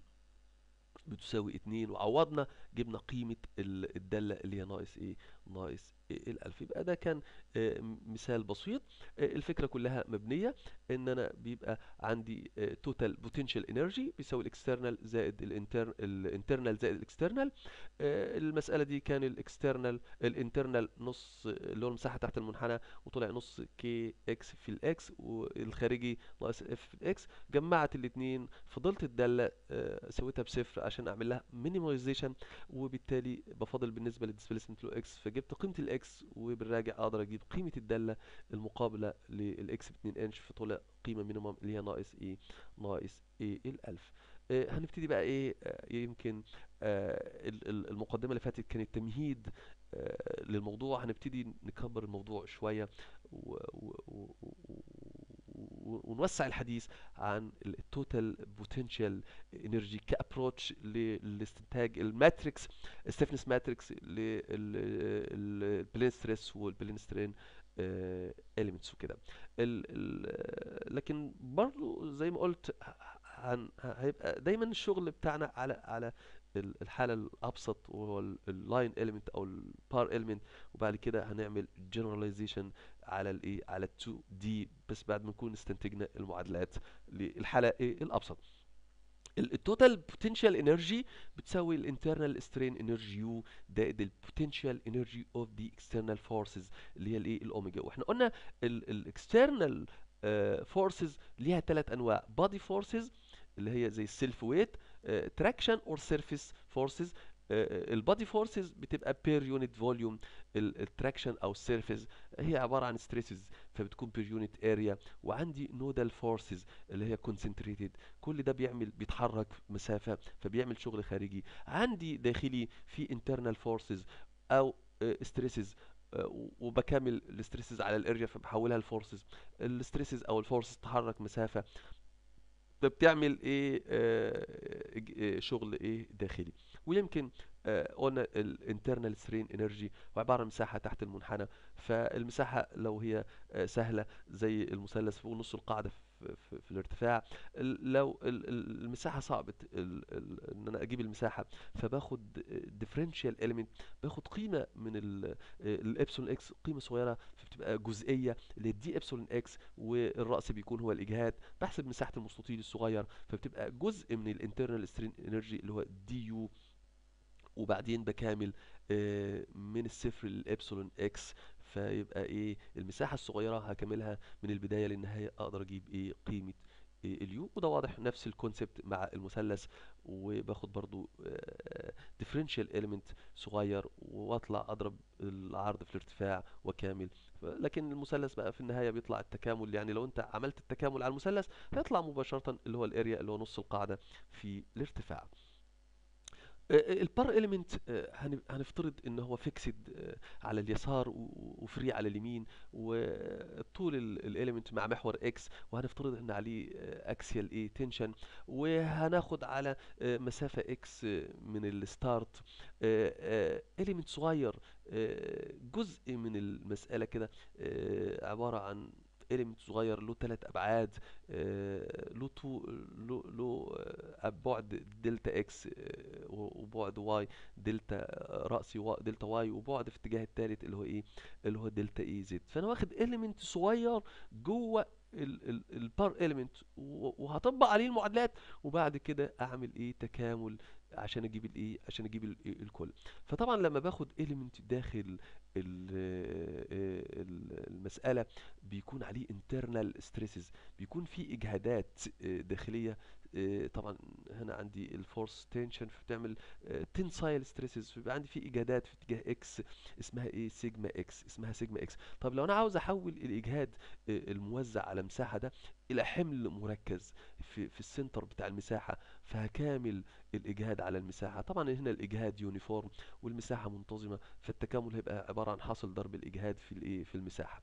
بتساوي اتنين وعوضنا جبنا قيمة ال- الدالة اللي هي ناقص ايه ناقص إيه الألف يبقى ده كان آه، م- مثال بسيط آه، الفكرة كلها مبنية ان انا بيبقى عندي توتال بوتنشال انرجي بيساوي الاكسترنال زائد الانتر الانترنال زائد الاكسترنال المسألة دي كان الاكسترنال الانترنال نص اللي هو المساحة تحت المنحنى وطلع نص كي اكس في الاكس والخارجي ناقص اف في الاكس جمعت الاتنين فضلت الدالة آه، سويتها بصفر عشان اعمل لها مينيمايزيشن وبالتالي بفضل بالنسبة للديسبيسمنت لو اكس فجبت قيمة الاكس وبالراجع اقدر اجيب قيمة الدالة المقابلة للاكس ب 2 انش فطلع قيمة مينيمم اللي هي ناقص ايه ناقص ايه الالف آه، هنبتدي بقى ايه آه، يمكن آه، ال- ال- المقدمة اللي فاتت كانت تمهيد آه، للموضوع هنبتدي نكبر الموضوع شوية و- و- و- و- و- ونوسع الحديث عن التوتال بوتنشال انرجي كابروتش لاستنتاج الماتريكس ستيفنس ماتريكس للبلين ستريس والبلين سترين اليمنتس وكده ال ال لكن برضو زي ما قلت ه- هن- ه- هيبقى دايما الشغل بتاعنا على على ال- الحالة الأبسط وهو اللاين element أو البار element وبعد كده هنعمل generalization على الايه على ال 2 دي بس بعد ما نكون استنتجنا المعادلات للحالة ايه الأبسط التوتال بوتنشال انرجي بتساوي الانترنال سترين انرجي يو زائد البوتنشال انرجي اوف ذا اكسترنال فورسز اللي هي الايه الاوميجا واحنا قلنا الاكسترنال فورسز ليها ثلاث انواع بادي فورسز اللي هي زي السيلف ويت تراكشن اور سيرفيس فورسز البادي فورسز بتبقى بير يونت فوليوم التراكشن او السيرفيس هي عباره عن ستريسز فبتكون بير يونت اريا وعندي نودال فورسز اللي هي كونسنتريتد كل ده بيعمل بيتحرك مسافه فبيعمل شغل خارجي عندي داخلي في internal forces او ستريسز وبكمل الستريسز على الاريا فبحولها لفورسز الستريسز او الفورسز تتحرك مسافه فبتعمل ايه آه، ج- آه، شغل ايه داخلي ويمكن آه، قلنا الانترنال سترين انرجي وعباره عن مساحه تحت المنحنى فالمساحه لو هي آه، سهله زي المثلث فوق نص القاعده في, في, في الارتفاع ال- لو ال- ال- المساحه صعبه ال- ال- ان انا اجيب المساحه فباخد ديفرنشال اليمنت باخد قيمه من ال- الابسلون اكس قيمه صغيره فبتبقى جزئيه اللي هي دي ابسلون اكس والراس بيكون هو الاجهاد بحسب مساحه المستطيل الصغير فبتبقى جزء من الانترنال سترين انرجي اللي هو دي يو وبعدين بكامل آه، من الصفر للابسلون اكس فيبقى ايه المساحة الصغيرة هكملها من البداية للنهاية اقدر اجيب ايه قيمة إيه اليو وده واضح نفس الكونسبت مع المثلث وباخد برضو ديفرنشال اليمنت صغير واطلع اضرب العرض في الارتفاع وكامل ف- لكن المثلث بقى في النهاية بيطلع التكامل يعني لو انت عملت التكامل على المثلث هيطلع مباشرة اللي هو الاريا اللي هو نص القاعدة في الارتفاع البار اليمنت هنفترض ان هو فيكسد على اليسار و- وفري على اليمين وطول الاليمنت مع محور اكس وهنفترض ان عليه اكسيال ايه تنشن وهناخد على آه، مسافة اكس من الستارت اليمنت صغير آه، جزء من المسألة كده آه، عبارة عن إيليمنت صغير له ثلاث ابعاد آه، له تو له له آه، بعد دلتا اكس آه، وبعد واي دلتا آه، رأسي وا- دلتا واي وبعد في اتجاه الثالث اللي هو ايه اللي هو دلتا اي زد فانا واخد إيليمنت صغير جوه البار إيليمنت وهطبق عليه المعادلات وبعد كده اعمل ايه تكامل عشان اجيب الايه عشان اجيب ال- الكل فطبعا لما باخد إيليمنت داخل ال- ال- المسألة بيكون عليه internal stresses بيكون في اجهادات آه، داخليه آه، طبعا هنا عندي الفورس تنشن فبتعمل تنسايل ستريسز فبيبقى عندي في اجهادات في اتجاه اكس اسمها ايه سيجما اكس اسمها سيجما اكس طب لو انا عاوز احول الاجهاد آه، الموزع على مساحه ده الى حمل مركز في في السنتر بتاع المساحه فهكامل الاجهاد على المساحه طبعا هنا الاجهاد يونيفورم والمساحه منتظمه فالتكامل هيبقى عباره عن حاصل ضرب الاجهاد في الايه في المساحه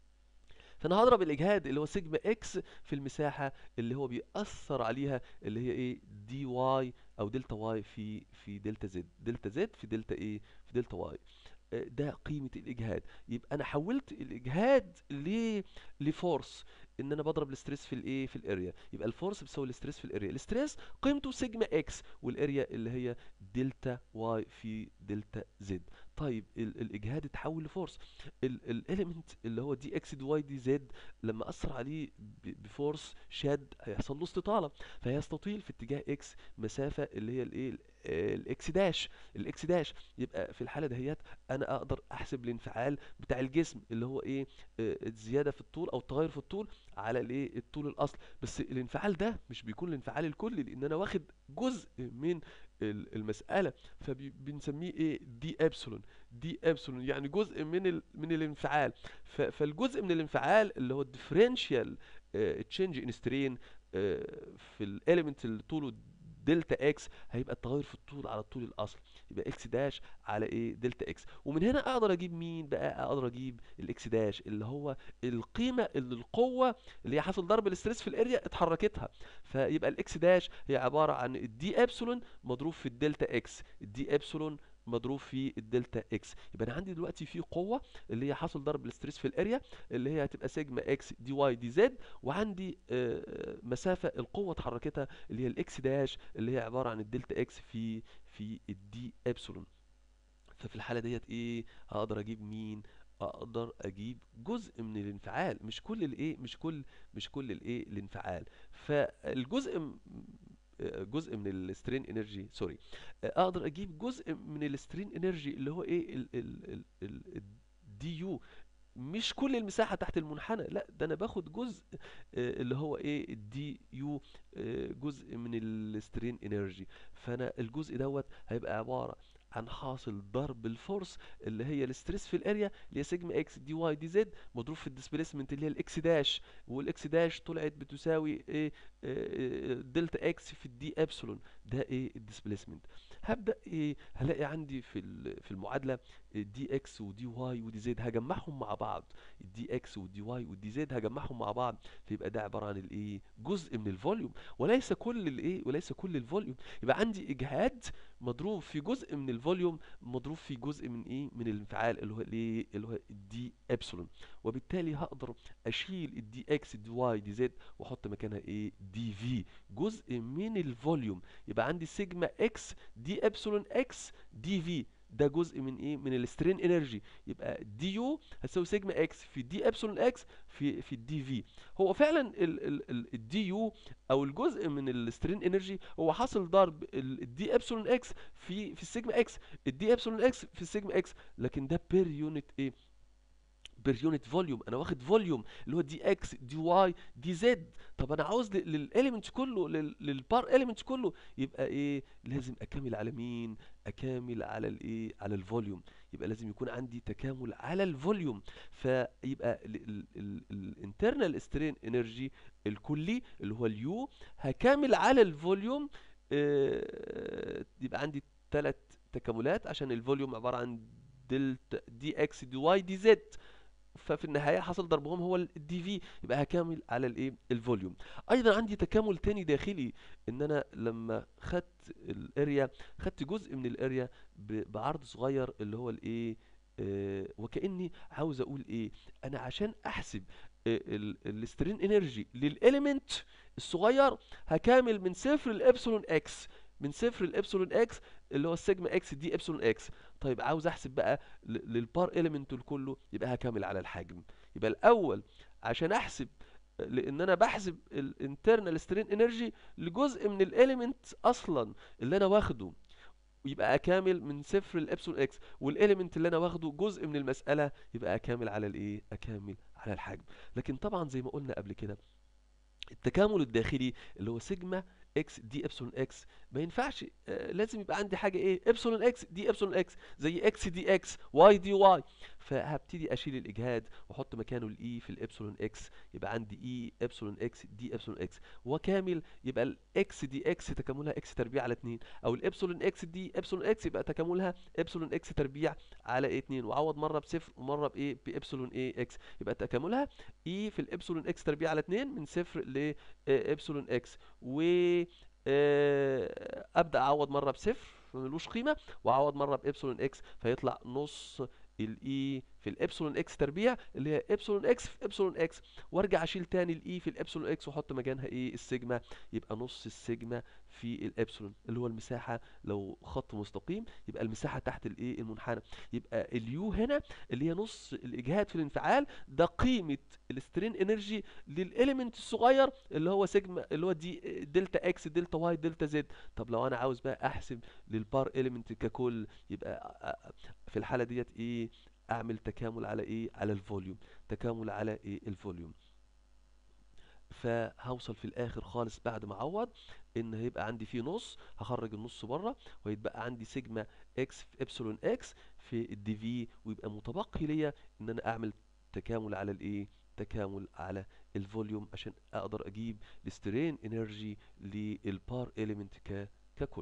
فانا هضرب الاجهاد اللي هو سيجما اكس في المساحه اللي هو بيأثر عليها اللي هي ايه دي واي او دلتا واي في في دلتا زد دلتا زد في دلتا ايه في دلتا واي آه، ده قيمة الإجهاد يبقى أنا حولت الإجهاد ل لفورس إن أنا بضرب الستريس في الإيه في الأريا يبقى الفورس بتساوي الستريس في الأريا الستريس قيمته سيجما إكس والأريا اللي هي دلتا واي في دلتا زد طيب ال- الإجهاد اتحول لفورس الإليمنت اللي هو دي إكس دي واي دي زد لما أثر عليه ب- بفورس شد هيحصل له استطالة فيستطيل في اتجاه إكس مسافة اللي هي الإيه الإكس داش الإكس داش يبقى في الحالة دهيت انا اقدر احسب الانفعال بتاع الجسم اللي هو ايه آه، الزياده في الطول او التغير في الطول على الايه الطول الاصل بس الانفعال ده مش بيكون الانفعال الكلي لان انا واخد جزء من ال- المساله فبنسميه ايه دي ابسلون دي ابسلون يعني جزء من ال من الانفعال ف- فالجزء من الانفعال اللي هو الديفرنشال تشينج ان سترين في الاليمنت اللي طوله دلتا اكس هيبقى التغير في الطول على الطول الاصل يبقى اكس داش على ايه دلتا اكس ومن هنا اقدر اجيب مين بقى اقدر اجيب الاكس داش اللي هو القيمه اللي القوه اللي هي حاصل ضرب الاستريس في الاريا اتحركتها فيبقى الاكس داش هي عباره عن الدي ابسلون مضروب في الدلتا اكس الدي ابسلون مضروب في الدلتا اكس يبقى انا عندي دلوقتي في قوه اللي هي حاصل ضرب الاستريس في الاريا اللي هي هتبقى سيجما اكس دي واي دي زد وعندي آه، آه، مسافه القوه اتحركتها اللي هي الاكس داش اللي هي عباره عن الدلتا اكس في في الدي ابسلون ففي الحالة ديت ايه هقدر اجيب مين اقدر اجيب جزء من الانفعال مش كل الايه مش كل مش كل الايه الانفعال فالجزء م- آه، جزء من السترين انرجي سوري آه، اقدر اجيب جزء من السترين انرجي اللي هو ايه ال ال ال ال دي يو مش كل المساحة تحت المنحنى لا ده انا باخد جزء آه، اللي هو ايه الدي يو جزء من السترين انرجي فانا الجزء دوت هيبقى عبارة عن حاصل ضرب الفورس اللي هي الستريس في الاريا اللي هي سيجما اكس دي واي دي زد مضروب في الديسبيسمنت اللي هي الاكس داش والاكس داش طلعت بتساوي ايه آه، دلتا اكس في الدي ابسلون ده ايه الديسبيسمنت هبدا ايه هلاقي عندي في ال- في المعادله دي اكس ودي واي ودي زد هجمعهم مع بعض الدي اكس والدي واي والدي زد هجمعهم مع بعض فيبقى ده عباره عن الايه جزء من الفوليوم وليس كل الايه وليس كل الفوليوم يبقى عندي اجهاد مضروب في جزء من الفوليوم مضروب في جزء من ايه من الانفعال اللي هو الايه اللي هو الدي ابسلون وبالتالي هقدر اشيل الدي اكس دي واي دي زد واحط مكانها ايه دي في جزء من الفوليوم يبقى عندي سيجما اكس دي ابسلون اكس دي في ده جزء من ايه من السترين انرجي يبقى دي يو هتساوي سيجما اكس في دي ابسلون اكس في في الدي في هو فعلا الدي يو او الجزء من السترين انرجي هو حاصل ضرب الدي ابسلون اكس في في السيجما اكس الدي ابسلون اكس في السيجما اكس لكن ده بير يونت ايه بير يونت فوليوم انا واخد فوليوم اللي هو دي اكس دي واي دي زد طب انا عاوز للاليمنت كله للبار اليمنت كله يبقى ايه لازم اكمل على مين اكامل على الايه على الفوليوم يبقى لازم يكون عندي تكامل على الفوليوم فيبقى الانترنال سترين انرجي الكلي اللي هو اليو هكامل على الفوليوم آه يبقى عندي ثلاث تكاملات عشان الفوليوم عباره عن دلتا دي اكس دي واي دي زد ففي النهايه حصل ضربهم هو الدي في يبقى هكامل على الايه الفوليوم ايضا عندي تكامل تاني داخلي ان انا لما خدت الاريا خدت جزء من الاريا بعرض صغير اللي هو الايه آه وكاني عاوز اقول ايه انا عشان احسب السترين انرجي للاليمنت الصغير هكامل من صفر لابسلون اكس من صفر لابسلون اكس اللي هو السيجما اكس دي ابسلون اكس طيب عاوز احسب بقى للبار اليمنت كله يبقى هكمل على الحجم يبقى الاول عشان احسب لان انا بحسب الانترنال سترين انرجي لجزء من الاليمنت اصلا اللي انا واخده يبقى اكامل من صفر لابسلون اكس والاليمنت اللي انا واخده جزء من المساله يبقى اكامل على الايه اكامل على الحجم لكن طبعا زي ما قلنا قبل كده التكامل الداخلي اللي هو سيجما اكس دي ابسلون اكس ما ينفعش آه لازم يبقى عندي حاجه ايه ابسلون اكس دي ابسلون اكس زي اكس دي اكس واي دي واي فهبتدي اشيل الاجهاد واحط مكانه الاي في الابسلون اكس يبقى عندي اي ابسلون اكس دي ابسلون اكس وكامل يبقى الاكس دي اكس تكاملها اكس تربيع على 2 او الابسلون اكس دي ابسلون اكس يبقى تكاملها ابسلون اكس تربيع على ايه 2 وعوض مره بصفر ومره بايه بابسلون ايه اكس يبقى تكاملها اي في الابسلون اكس تربيع على 2 من صفر لابسلون اكس و ابدا اعوض مره بصفر ملوش قيمه واعوض مره بابسلون اكس فيطلع نص الاي في الابسلون اكس تربيع اللي هي ابسلون اكس في ابسلون اكس وارجع اشيل تاني الاي في الابسلون اكس واحط مكانها ايه السيجما يبقى نص السيجما في الابسلون اللي هو المساحه لو خط مستقيم يبقى المساحه تحت الايه المنحنى يبقى اليو هنا اللي هي نص الاجهاد في الانفعال ده قيمه السترين انرجي للاليمنت الصغير اللي هو سيجما اللي هو دي دلتا اكس دلتا واي دلتا زد طب لو انا عاوز بقى احسب للبار اليمنت ككل يبقى في الحاله ديت ايه اعمل تكامل على ايه على الفوليوم تكامل على ايه الفوليوم فهوصل في الاخر خالص بعد ما اعوض ان هيبقى عندي فيه نص هخرج النص بره ويتبقى عندي سيجما اكس في ابسلون اكس في الدي في ويبقى متبقي ليا ان انا اعمل تكامل على الايه تكامل على الفوليوم عشان اقدر اجيب السترين انرجي للبار اليمنت ك ككل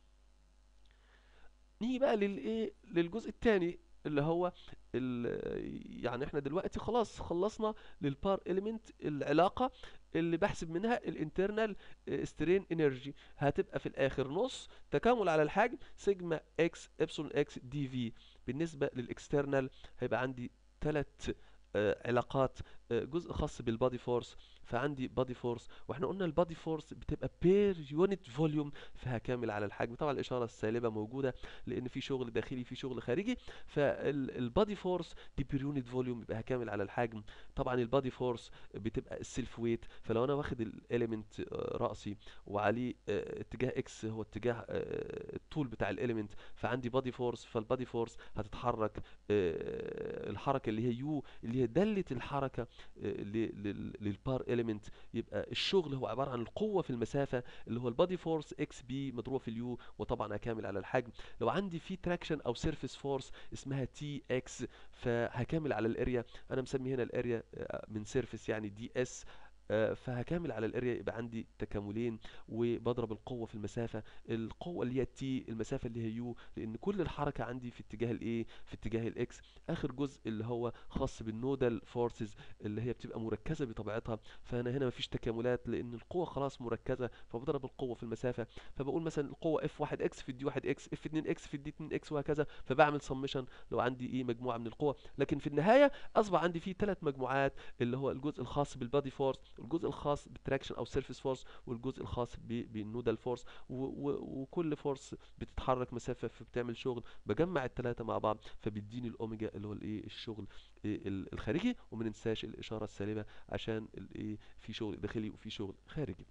نيجي بقى للايه للجزء الثاني اللي هو يعني احنا دلوقتي خلاص خلصنا للبار اليمنت العلاقه اللي بحسب منها الانترنال سترين انرجي هتبقى في الاخر نص تكامل على الحجم سيجما اكس ابسلون اكس دي في بالنسبه للاكسترنال هيبقى عندي ثلاث علاقات جزء خاص بالبادي فورس فعندي بادي فورس واحنا قلنا البادي فورس بتبقى بير يونت فوليوم فهكامل على الحجم طبعا الاشاره السالبه موجوده لان في شغل داخلي في شغل خارجي فالبادي فورس دي بير يونت فوليوم يبقى هكامل على الحجم طبعا البادي فورس بتبقى السيلف ويت فلو انا واخد الاليمنت راسي وعليه اتجاه اكس هو اتجاه الطول بتاع الاليمنت فعندي بادي فورس فالبادي فورس هتتحرك الحركه اللي هي يو اللي هي داله الحركه للبار اليمنت يبقى الشغل هو عباره عن القوه في المسافه اللي هو البادي فورس اكس بي مضروبه في اليو وطبعا هكامل على الحجم لو عندي في تراكشن او سيرفيس فورس اسمها تي اكس فهكامل على الاريا انا مسمي هنا الاريا من سيرفيس يعني دي اس آه، فهكامل على الاريا يبقى عندي تكاملين وبضرب القوه في المسافه القوه اللي هي تي المسافه اللي هي يو لان كل الحركه عندي في اتجاه الايه في اتجاه الاكس اخر جزء اللي هو خاص بالنودال فورسز اللي هي بتبقى مركزه بطبيعتها فانا هنا مفيش تكاملات لان القوه خلاص مركزه فبضرب القوه في المسافه فبقول مثلا القوه اف 1 اكس في الدي 1 اكس اف 2 اكس في الدي 2 اكس وهكذا فبعمل سمشن لو عندي ايه مجموعه من القوى لكن في النهايه اصبح عندي فيه ثلاث مجموعات اللي هو الجزء الخاص بالبادي فورس الجزء الخاص بالتراكشن او سيرفيس فورس والجزء الخاص ب- بالنودال فورس و- و- وكل فورس بتتحرك مسافه فبتعمل شغل بجمع الثلاثه مع بعض فبيديني الاوميجا اللي هو الايه الشغل إيه ال- الخارجي وما ننساش الاشاره السالبه عشان الايه في شغل داخلي وفي شغل خارجي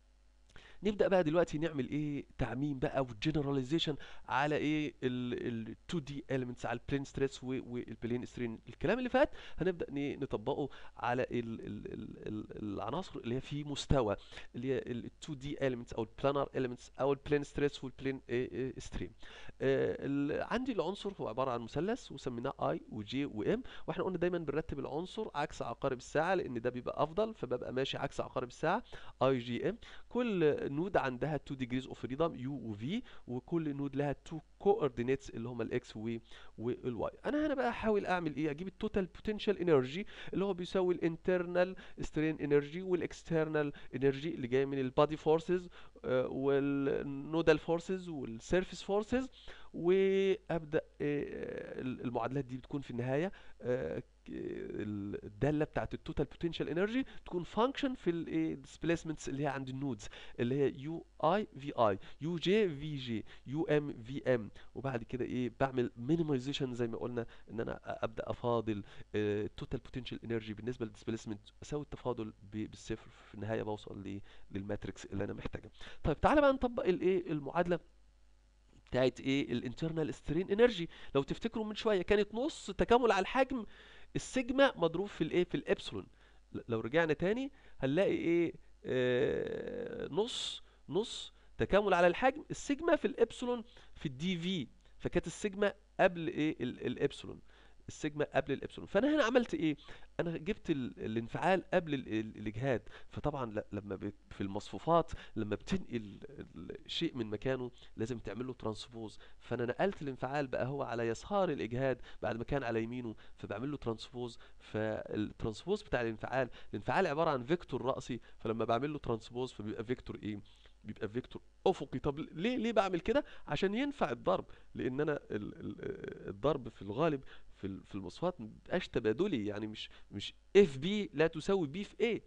نبدأ بقى دلوقتي نعمل ايه تعميم بقى وجنراليزيشن على ايه ال 2 دي elements على البلين ستريس والبلين سترين الكلام اللي فات هنبدأ ن- نطبقه على ال ال ال ال العناصر اللي هي في مستوى اللي هي ال 2 دي elements او البلانر elements او البلين ستريس والبلين ستريم عندي العنصر هو عبارة عن مثلث وسميناه اي وجي وام واحنا قلنا دايما بنرتب العنصر عكس عقارب الساعة لان ده بيبقى افضل فببقى ماشي عكس عقارب الساعة اي جي ام كل نود عندها 2 degrees of freedom يو وفي وكل نود لها 2 coordinates اللي هما الاكس والواي انا هنا بقى احاول اعمل ايه اجيب التوتال بوتنشال انرجي اللي هو بيساوي الانترنال سترين انرجي والاكسترنال انرجي اللي جايه من البادي فورسز والنودال فورسز والسيرفيس فورسز وابدا آه، المعادلات دي بتكون في النهايه آه، ك- الداله بتاعت التوتال بوتنشال انرجي تكون فانكشن في الديسبيسمنتس اللي هي عند النودز اللي هي يو اي في اي يو جي في جي يو ام في ام وبعد كده ايه بعمل مينيمايزيشن زي ما قلنا ان انا ابدا افاضل التوتال بوتنشال انرجي بالنسبه للديسبيسمنت اساوي التفاضل ب- بالصفر في النهايه بوصل ل- للماتريكس اللي انا محتاجها طيب تعالى بقى نطبق الايه المعادله بتاعت ايه الانترنال سترين انرجي لو تفتكروا من شويه كانت نص تكامل على الحجم السيجما مضروب في الايه في الابسلون ل- لو رجعنا تاني هنلاقي ايه آه نص نص تكامل على الحجم السيجما في الابسلون في الدي في فكانت السيجما قبل ايه ال- الابسلون السيجما قبل الابسلون فانا هنا عملت ايه انا جبت ال- الانفعال قبل ال- ال- الاجهاد فطبعا ل- لما بت- في المصفوفات لما بتنقل ال- شيء من مكانه لازم تعمل له ترانسبوز فانا نقلت الانفعال بقى هو على يسار الاجهاد بعد ما كان على يمينه فبعمل له ترانسبوز فالترانسبوز بتاع الانفعال الانفعال عباره عن فيكتور رأسي فلما بعمل له ترانسبوز فبيبقى فيكتور ايه بيبقى فيكتور افقي طب ليه ليه بعمل كده عشان ينفع الضرب لان انا ال- ال- الضرب في الغالب في ال- في المصفات ما بيبقاش تبادلي يعني مش مش اف بي لا تساوي بي في ايه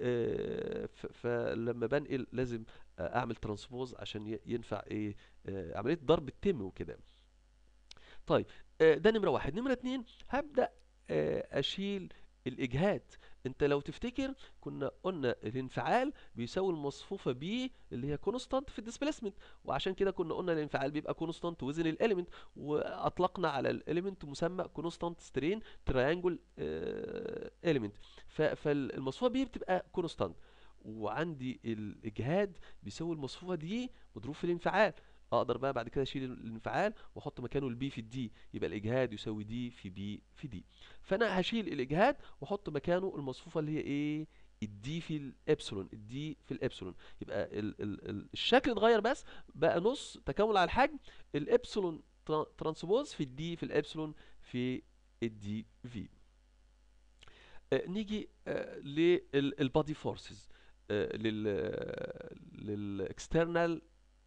فلما بنقل لازم آه، اعمل ترانسبوز عشان ي- ينفع ايه آه، عمليه ضرب التم وكده طيب آه، ده نمرة واحد نمرة اتنين هبدأ آه، أشيل الإجهاد انت لو تفتكر كنا قلنا الانفعال بيساوي المصفوفة بي اللي هي كونستانت في الديسبيسمنت وعشان كده كنا قلنا الانفعال بيبقى كونستانت وزن الاليمنت واطلقنا على الاليمنت مسمى كونستانت سترين تريانجل اليمنت فالمصفوفة بي بتبقى كونستانت وعندي الاجهاد بيساوي المصفوفة دي مضروب في الانفعال اقدر بقى بعد كده اشيل الانفعال واحط مكانه البي في الدي يبقى الاجهاد يساوي دي في بي في دي فانا هشيل الاجهاد واحط مكانه المصفوفه اللي هي ايه الدي في الابسلون الدي في الابسلون يبقى ال ال ال الشكل اتغير بس بقى نص تكامل على الحجم الابسلون ترا- ترانسبوز في الدي في الابسلون في الدي في آه، نيجي للبادي فورسز لل للاكسترنال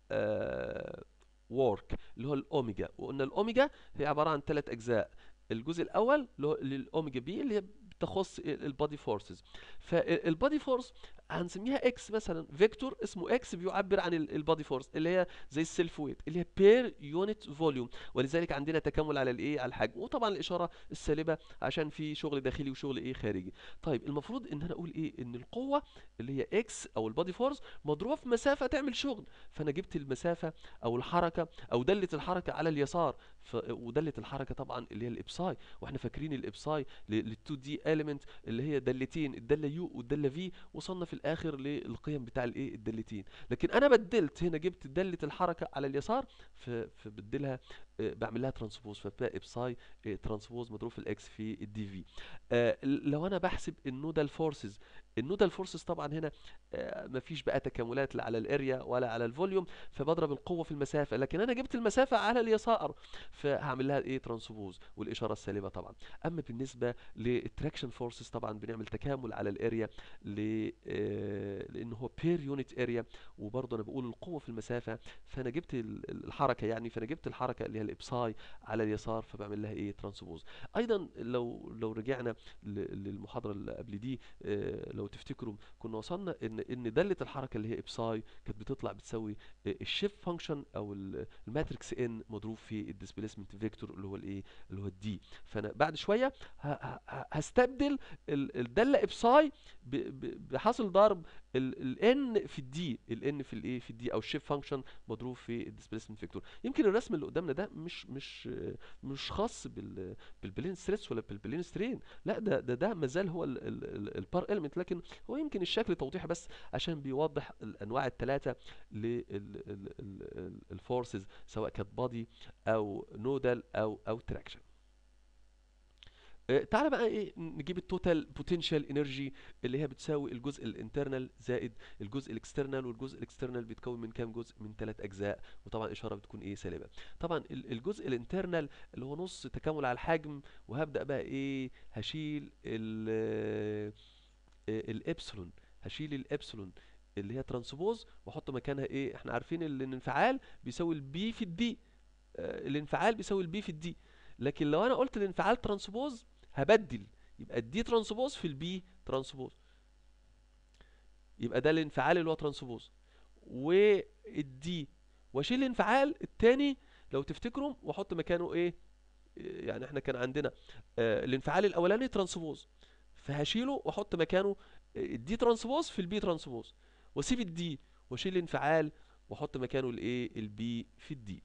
وورك اللي هو الاوميجا وقلنا الاوميجا هي عباره عن ثلاث اجزاء الجزء الاول اللي هو للاوميجا بي اللي هي بتخص البادي فورسز فالبادي فورس هنسميها اكس مثلا فيكتور اسمه اكس بيعبر عن البادي فورس اللي هي زي السيلف ويت اللي هي بير يونت فوليوم ولذلك عندنا تكامل على الايه على الحجم وطبعا الاشاره السالبه عشان في شغل داخلي وشغل ايه خارجي طيب المفروض ان انا اقول ايه ان القوه اللي هي اكس او البادي فورس مضروبه في مسافه تعمل شغل فانا جبت المسافه او الحركه او داله الحركه على اليسار ف... وداله الحركه طبعا اللي هي الابساي واحنا فاكرين الابساي لل 2 دي element اللي هي دالتين الداله يو والداله في وصلنا في الاخر للقيم بتاع الايه الدالتين لكن انا بدلت هنا جبت داله الحركه على اليسار ف... فبدلها آه، بعمل لها ترانسبوز فبتبقى ابساي آه، ترانسبوز مضروب في الاكس في الدي في آه، لو انا بحسب النودال فورسز النودال فورسز طبعا هنا آه، مفيش بقى تكاملات لا على الاريا ولا على الفوليوم فبضرب القوه في المسافه لكن انا جبت المسافه على اليسار فهعمل لها ايه ترانسبوز والاشاره السالبه طبعا اما بالنسبه للتراكشن فورسز طبعا بنعمل تكامل على الاريا ل آه، لان هو بير يونت اريا وبرضه انا بقول القوه في المسافه فانا جبت ال- ال- الحركه يعني فانا جبت الحركه اللي هي الابساي على اليسار فبعمل لها ايه ترانسبوز ايضا لو لو رجعنا ل- للمحاضره اللي قبل دي آه، لو تفتكروا كنا وصلنا ان ان داله الحركه اللي هي ابساي كانت بتطلع بتساوي الشيفت فانكشن او ال- الماتريكس ان مضروب في الديسبيسمنت فيكتور اللي هو الايه اللي هو الدي فانا بعد شويه ه- ه- ه- هستبدل ال- الداله ابساي ب- ب- بحاصل ضرب الان في الدي الان في الايه في الدي او الشيفت فانكشن مضروب في الديسبيسمنت فيكتور يمكن الرسم اللي قدامنا ده مش مش مش خاص بال بالبلين ستريس ولا بالبلين سترين لا ده ده ده مازال هو البار اليمنت لكن هو يمكن الشكل توضيحي بس عشان بيوضح الانواع الثلاثه للفورسز سواء كانت بادي او نودال او او تراكشن آه، تعالى بقى ايه نجيب التوتال بوتنشال انرجي اللي هي بتساوي الجزء الانترنال زائد الجزء الاكسترنال والجزء الاكسترنال بيتكون من كام جزء من ثلاث اجزاء وطبعا اشاره بتكون ايه سالبه طبعا ال- الجزء الانترنال اللي هو نص تكامل على الحجم وهبدا بقى ايه هشيل ال آه، الابسلون هشيل الابسلون اللي هي ترانسبوز واحط مكانها ايه احنا عارفين ال- ان الانفعال بيساوي البي في الدي آه، الانفعال بيساوي البي في الدي لكن لو انا قلت الانفعال ترانسبوز هبدل يبقى الدي ترانسبوز في البي ترانسبوز يبقى ده الانفعال اللي هو ترانسبوز والدي واشيل الانفعال التاني لو تفتكروا واحط مكانه ايه يعني احنا كان عندنا آه الانفعال الاولاني ترانسبوز فهشيله واحط مكانه الدي ترانسبوز في البي ترانسبوز واسيب الدي واشيل الانفعال واحط مكانه الايه البي في الدي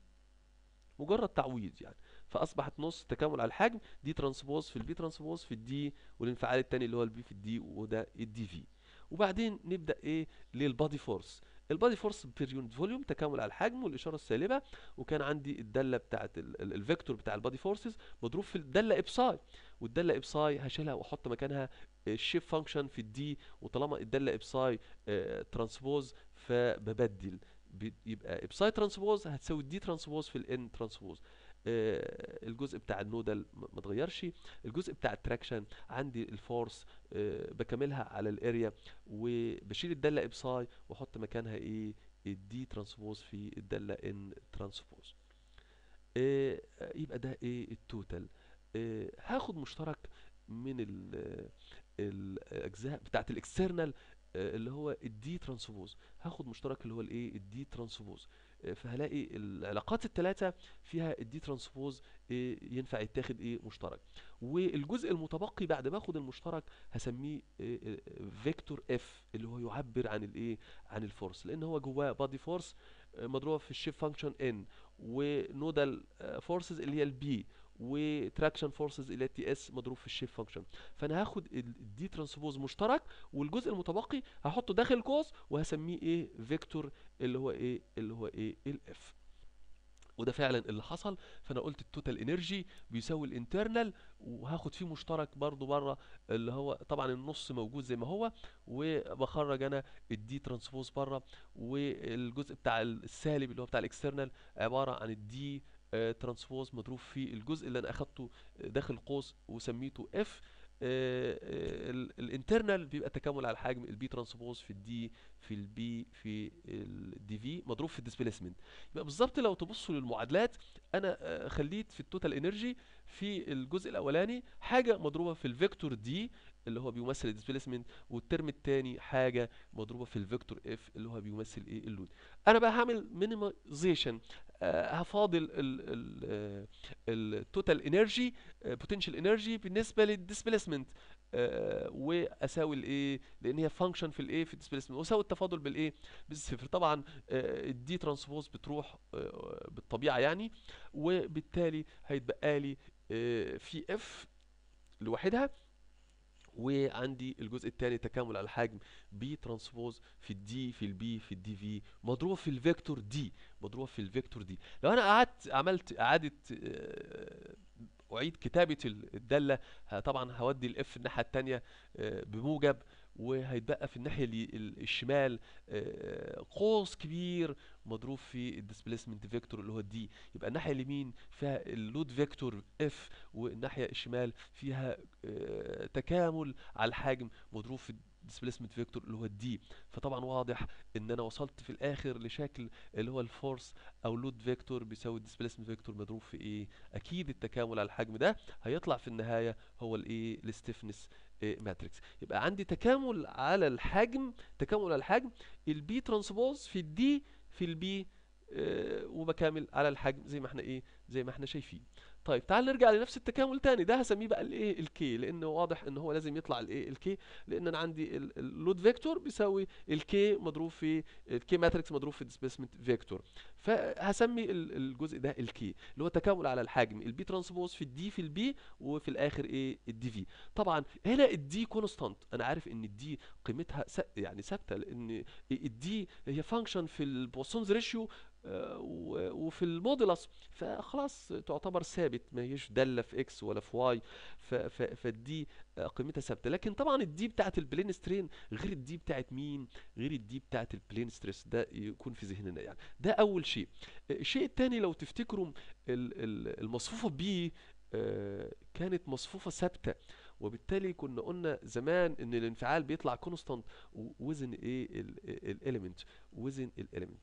مجرد تعويض يعني فاصبحت نص تكامل على الحجم دي ترانسبوز في البي ترانسبوز في الدي والانفعال التاني اللي هو البي في الدي وده الدي في وبعدين نبدا ايه للبادي فورس البادي فورس بير يونت فوليوم تكامل على الحجم والاشاره السالبه وكان عندي الداله بتاعه ال- ال- الفيكتور بتاع البادي فورسز مضروب في الداله ابساي والداله ابساي هشيلها واحط مكانها الشيب فانكشن في الدي وطالما الداله ابساي ترانسبوز فببدل بي- يبقى ابساي ترانسبوز هتساوي الدي ترانسبوز في الان ترانسبوز آه، الجزء بتاع النودال ما ما اتغيرش الجزء بتاع التراكشن عندي الفورس آه، بكملها على الاريا وبشيل الداله ابساي واحط مكانها ايه الدي ترانسبوز في الداله ان ترانسبوز آه، آه، يبقى ده ايه التوتال آه، هاخد مشترك من ال- الاجزاء بتاعت الاكسترنال آه، اللي هو الدي ترانسبوز هاخد مشترك اللي هو الايه الدي ترانسبوز آه، فهلاقي العلاقات الثلاثه فيها الدي ترانسبوز آه، ينفع يتاخد ايه مشترك والجزء المتبقي بعد ما اخد المشترك هسميه فيكتور اف اللي هو يعبر عن الايه عن الفورس لان هو جواه بادي فورس مضروبه في الشيب فانكشن ان ونودال فورسز اللي هي البي وتراكشن فورسز اللي هي تي اس مضروب في الشيب فانكشن فانا هاخد الدي ترانسبوز مشترك والجزء المتبقي هحطه داخل القوس وهسميه ايه فيكتور اللي هو ايه اللي هو ايه الاف وده فعلا اللي حصل فانا قلت التوتال انرجي بيساوي الانترنال وهاخد فيه مشترك برضو بره اللي هو طبعا النص موجود زي ما هو وبخرج انا الدي ترانسبوز بره والجزء بتاع السالب اللي هو بتاع الاكسترنال عباره عن الدي ترانسبوز مضروب في الجزء اللي انا اخدته داخل القوس وسميته اف الانترنال بيبقى تكامل على الحجم البي ترانسبوز في الدي في البي في الدي في مضروب في الديسبيسمنت يبقى بالظبط لو تبصوا للمعادلات انا آه، خليت في التوتال انرجي في الجزء الاولاني حاجه مضروبه في الفيكتور دي اللي هو بيمثل الديسبيسمنت والترم الثاني حاجه مضروبه في الفيكتور اف اللي هو بيمثل ايه اللود انا بقى هعمل مينيمايزيشن هفاضل التوتال انرجي بوتنشال انرجي بالنسبه للديسبيسمنت واساوي الايه لان هي فانكشن في الايه في الديسبيسمنت واساوي التفاضل بالايه بالصفر طبعا الدي ترانسبوز بتروح آه، بالطبيعه يعني وبالتالي هيتبقى لي آه، في اف لوحدها وعندي الجزء الثاني تكامل على الحجم بي ترانسبوز في الدي في البي في الدي في مضروبه في الفيكتور دي مضروبه في الفيكتور دي لو انا قعدت عملت اعاده آه، اعيد كتابه الداله ه- طبعا هودي الاف الناحيه الثانيه بموجب وهيتبقى في الناحيه الي- ال- الشمال آه، قوس كبير مضروب في الديسبيسمنت فيكتور اللي هو الدي يبقى الناحيه اليمين فيها اللود فيكتور اف والناحيه الشمال فيها آه، تكامل على الحجم مضروب في الديسبيسمنت فيكتور اللي هو الدي فطبعا واضح ان انا وصلت في الاخر لشكل اللي هو الفورس او لود فيكتور بيساوي الديسبيسمنت فيكتور مضروب في ايه اكيد التكامل على الحجم ده هيطلع في النهايه هو الايه الستيفنس ماتريكس يبقى عندي تكامل على الحجم تكامل على الحجم البي ترانسبوز في الدي في البي آه، وبكامل على الحجم زي ما احنا ايه زي ما احنا شايفين طيب تعال نرجع لنفس التكامل تاني ده هسميه بقى الايه الكي لان واضح ان هو لازم يطلع الايه الكي لان انا عندي ال- اللود فيكتور بيساوي الكي مضروب في الكي ماتريكس مضروب في الديسبيسمنت فيكتور فهسمي ال- الجزء ده الكي اللي هو تكامل على الحجم البي ترانسبوز في الدي في البي وفي الاخر ايه الدي في طبعا هنا الدي كونستانت انا عارف ان الدي قيمتها س- يعني ثابته لان الدي هي فانكشن في البوسونز ريشيو وفي المودولس فخلاص تعتبر ثابت ما هيش داله في اكس ولا في واي فالدي آه، قيمتها ثابته لكن طبعا الدي بتاعت البلين سترين غير الدي بتاعت مين غير الدي بتاعت البلين ستريس ده يكون في ذهننا يعني ده اول شيء آه، الشيء الثاني لو تفتكروا ال- ال- المصفوفه بي آه، كانت مصفوفه ثابته وبالتالي كنا قلنا زمان ان الانفعال بيطلع كونستانت وزن ايه الاليمنت وزن الاليمنت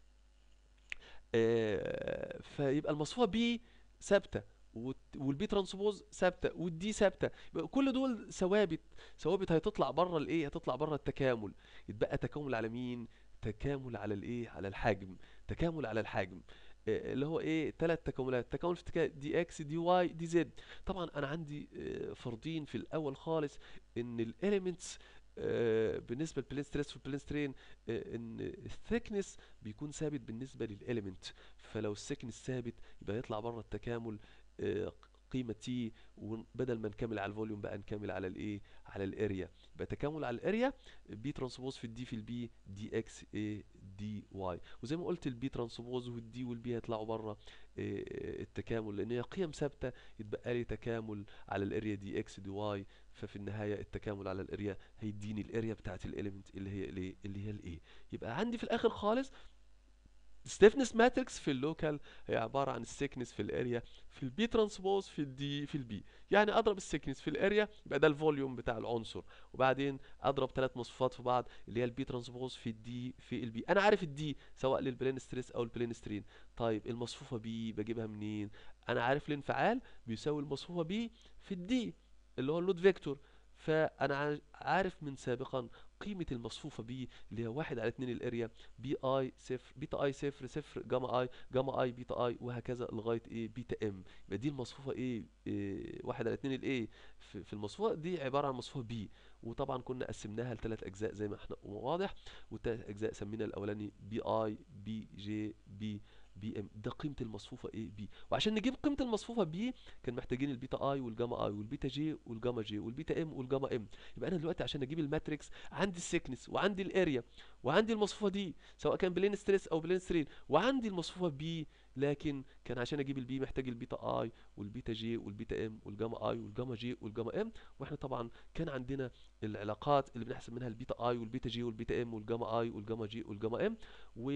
آه، فيبقى المصفوفه بي ثابته والت- والبي ترانسبوز ثابته والدي ثابته يبقى كل دول ثوابت ثوابت هتطلع بره الايه هتطلع بره التكامل يتبقى تكامل على مين تكامل على الايه على الحجم تكامل على الحجم آه، اللي هو ايه ثلاث تكاملات تكامل في تكا... دي اكس دي واي دي زد طبعا انا عندي آه، فرضين في الاول خالص ان الاليمنتس بالنسبه للبلين ستريس والبلين سترين ان الثيكنس بيكون ثابت بالنسبه للاليمنت فلو الثيكنس ثابت يبقى يطلع بره التكامل آه، قيمه تي وبدل ما نكمل على الفوليوم بقى نكمل على الايه على الاريا يبقى تكامل على الاريا بي ترانسبوز في الدي في البي دي اكس اي دي واي وزي ما قلت البي ترانسبوز والدي والبي هيطلعوا بره التكامل لان هي قيم ثابته يتبقى لي تكامل على الاريا دي اكس دي واي ففي النهايه التكامل على الاريا هيديني الاريا بتاعت الاليمنت اللي هي الايه اللي هي الايه يبقى عندي في الاخر خالص stiffness ماتريكس في اللوكال هي عباره عن السيكنس في الاريا في البي ترانسبوز في الدي في البي يعني اضرب السيكنس في الاريا يبقى ده الفوليوم بتاع العنصر وبعدين اضرب ثلاث مصفوفات في بعض اللي هي البي ترانسبوز في الدي في البي انا عارف الدي سواء للبلين ستريس او البلين سترين طيب المصفوفه بي بجيبها منين انا عارف الانفعال بيساوي المصفوفه بي في الدي اللي هو اللود فيكتور فانا عا- عارف من سابقا قيمة المصفوفة بي اللي هي واحد على اتنين الاريا بي اي صفر بيتا اي صفر صفر جاما اي جاما اي بيتا اي وهكذا لغاية ايه بيتا ام يبقى دي المصفوفة ايه, إيه واحد على اتنين الايه في, في المصفوفة دي عبارة عن مصفوفة بي وطبعا كنا قسمناها لثلاث اجزاء زي ما احنا واضح والثلاث اجزاء سمينا الاولاني بي اي بي جي بي بي ام ده قيمة المصفوفة ايه بي وعشان نجيب قيمة المصفوفة بي كان محتاجين البيتا اي والجاما اي والبيتا جي والجاما جي والبيتا ام والجاما ام يبقى انا دلوقتي عشان اجيب الماتريكس عندي السيكنس وعندي الاريا وعندي المصفوفه دي سواء كان بلين ستريس او بلين سترين وعندي المصفوفه بي لكن كان عشان اجيب البي محتاج البيتا اي والبيتا جي والبيتا ام والجاما اي والجاما جي والجاما ام واحنا طبعا كان عندنا العلاقات اللي بنحسب منها البيتا اي والبيتا جي والبيتا ام والجاما اي والجاما جي والجاما ام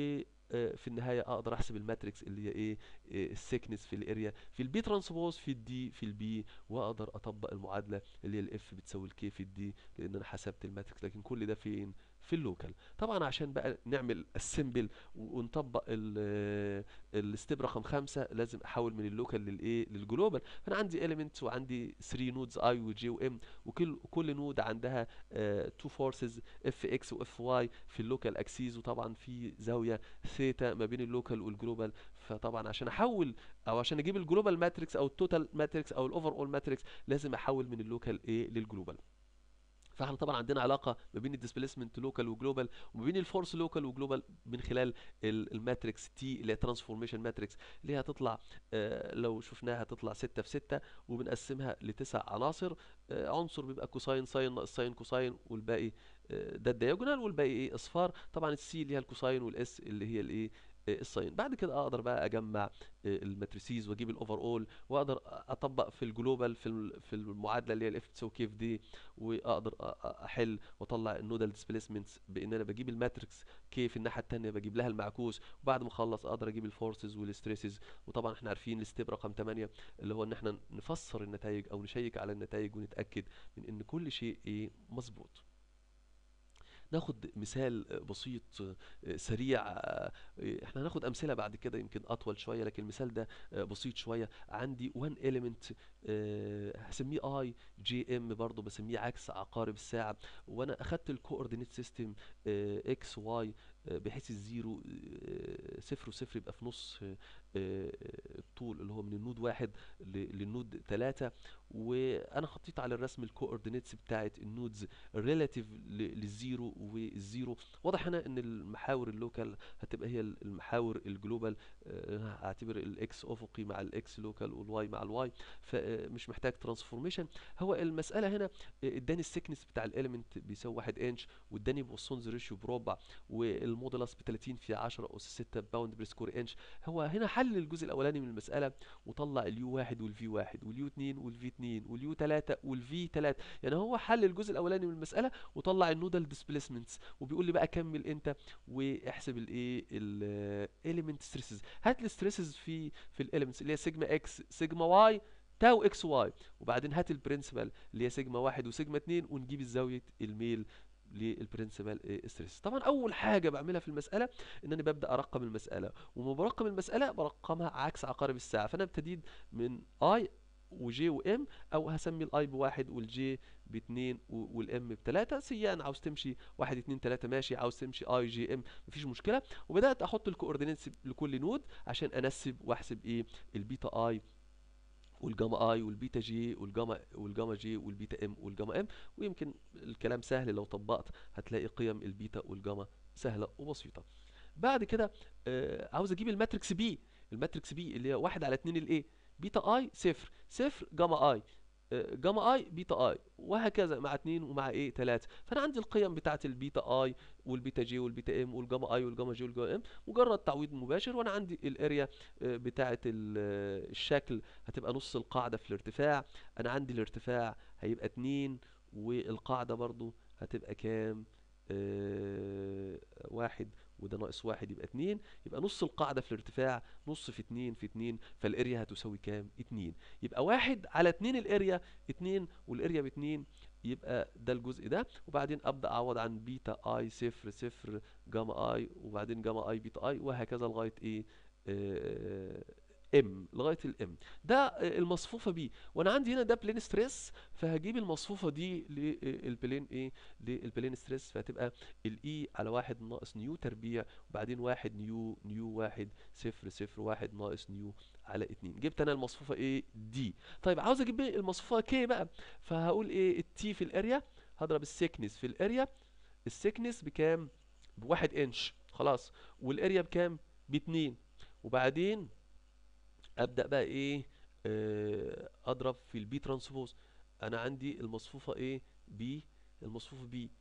وفي النهايه اقدر احسب الماتريكس اللي هي ايه إيه السيكنس في الاريا في البي ترانسبوز في الدي في البي واقدر اطبق المعادله اللي هي الاف بتساوي الكي في الدي لان انا حسبت الماتريكس لكن كل ده فين في اللوكال طبعا عشان بقى نعمل السيمبل ونطبق ال- الستيب رقم خمسة لازم احول من اللوكال للايه للجلوبال فانا عندي اليمنتس وعندي 3 نودز اي وجي وام وكل كل نود عندها 2 فورسز اف اكس واف واي في اللوكال اكسيز وطبعا في زاويه ثيتا ما بين اللوكال والجلوبال فطبعا عشان احول او عشان اجيب الجلوبال ماتريكس او التوتال ماتريكس او الاوفر اول ماتريكس لازم احول من اللوكال ايه للجلوبال فاحنا طبعا عندنا علاقه ما بين الديسبيسمنت لوكال وجلوبال وما بين الفورس لوكال وجلوبال من خلال ال- الماتريكس تي اللي هي ترانسفورميشن ماتريكس اللي هي هتطلع آه، لو شفناها هتطلع 6 في 6 وبنقسمها لتسع عناصر آه، عنصر بيبقى كوساين ساين ناقص ساين كوساين والباقي آه، ده الدياجونال والباقي ايه اصفار طبعا السي اللي هي الكوساين والاس اللي هي الايه آه، الساين بعد كده اقدر بقى اجمع آه، الماتريسيز واجيب الاوفر اول واقدر اطبق في الجلوبال في الم- في المعادله اللي هي الاف تساوي كيف دي واقدر أ- أ- احل واطلع النودال ديسبيسمنتس بان انا بجيب الماتريكس كي في الناحيه الثانيه بجيب لها المعكوس وبعد ما اخلص اقدر اجيب الفورسز والستريسز وطبعا احنا عارفين الستيب رقم 8 اللي هو ان احنا نفسر النتائج او نشيك على النتائج ونتاكد من ان كل شيء ايه مظبوط ناخد مثال بسيط سريع احنا هناخد امثله بعد كده يمكن اطول شويه لكن المثال ده بسيط شويه عندي وان element آه، هسميه اي جي ام برضه بسميه عكس عقارب الساعه وانا اخدت الكوردينيت سيستم اكس واي بحيث الزيرو آه، صفر وصفر يبقى في نص آه، آه، الطول اللي هو من النود واحد ل- للنود ثلاثة وانا حطيت على الرسم الكوردينيتس بتاعت النودز ريلاتيف للزيرو والزيرو واضح هنا ان المحاور اللوكال هتبقى هي المحاور الجلوبال آه، هعتبر الاكس افقي مع الاكس لوكال والواي مع الواي فمش محتاج ترانسفورميشن هو المساله هنا آه، اداني السكنس بتاع الاليمنت بيساوي 1 انش واداني بوسونز ريشيو بربع والمودولس ب 30 في 10 اس 6 باوند بير سكوير انش هو هنا حل الجزء الاولاني من المساله وطلع اليو 1 والفي 1 واليو 2 والفي 2 واليو 3 والفي 3 يعني هو حل الجزء الاولاني من المساله وطلع النودال ديسبيسمنتس وبيقول لي بقى كمل انت واحسب الايه الاليمنت ستريسز هات الستريسز في في الاليمنتس اللي هي سيجما اكس سيجما واي تاو اكس واي وبعدين هات البرنسبل اللي هي سيجما واحد وسيجما اتنين ونجيب الزاويه الميل للبرنسبل ستريس طبعا اول حاجه بعملها في المساله ان انا ببدا ارقم المساله وما برقم المساله برقمها عكس عقارب الساعه فانا ابتديت من اي وجي وام او هسمي الاي بواحد والجي باتنين و- والام بتلاتة سيان عاوز تمشي واحد اتنين تلاتة ماشي عاوز تمشي اي جي ام مفيش مشكلة وبدأت احط الكوردينيتس لكل نود عشان انسب واحسب ايه البيتا اي والجاما اي والبيتا جي والجاما والجاما جي والبيتا ام والجاما ام ويمكن الكلام سهل لو طبقت هتلاقي قيم البيتا والجاما سهلة وبسيطة بعد كده آه عاوز اجيب الماتريكس بي الماتريكس بي اللي هي واحد على اتنين الايه بيتا اي صفر صفر جاما اي آه، جاما اي بيتا اي وهكذا مع اتنين ومع ايه تلاتة فانا عندي القيم بتاعت البيتا اي والبيتا جي والبيتا ام والجاما اي والجاما جي والجاما ام مجرد تعويض مباشر وانا عندي الاريا آه، بتاعت ال- آه، الشكل هتبقى نص القاعدة في الارتفاع انا عندي الارتفاع هيبقى اتنين والقاعدة برضو هتبقى كام آه واحد وده ناقص واحد يبقى اتنين يبقى نص القاعدة في الارتفاع نص في اتنين في اتنين فالاريا هتساوي كام اتنين يبقى واحد على اتنين الاريا اتنين والاريا باتنين يبقى ده الجزء ده وبعدين ابدا اعوض عن بيتا اي صفر صفر جاما اي وبعدين جاما اي بيتا اي وهكذا لغايه ايه آه ام لغايه الام ده آه، المصفوفه بي وانا عندي هنا ده بلين ستريس فهجيب المصفوفه دي للبلين ايه للبلين ستريس فهتبقى الاي على واحد ناقص نيو تربيع وبعدين واحد نيو نيو واحد صفر صفر واحد ناقص نيو على اتنين جبت انا المصفوفه ايه دي طيب عاوز اجيب إيه المصفوفه كي بقى فهقول ايه التي في الاريا هضرب السيكنس في الاريا السيكنس بكام بواحد انش خلاص والاريا بكام باتنين وبعدين ابدا بقى ايه آه، اضرب في البي ترانسبوز انا عندي المصفوفه ايه بي المصفوفه بي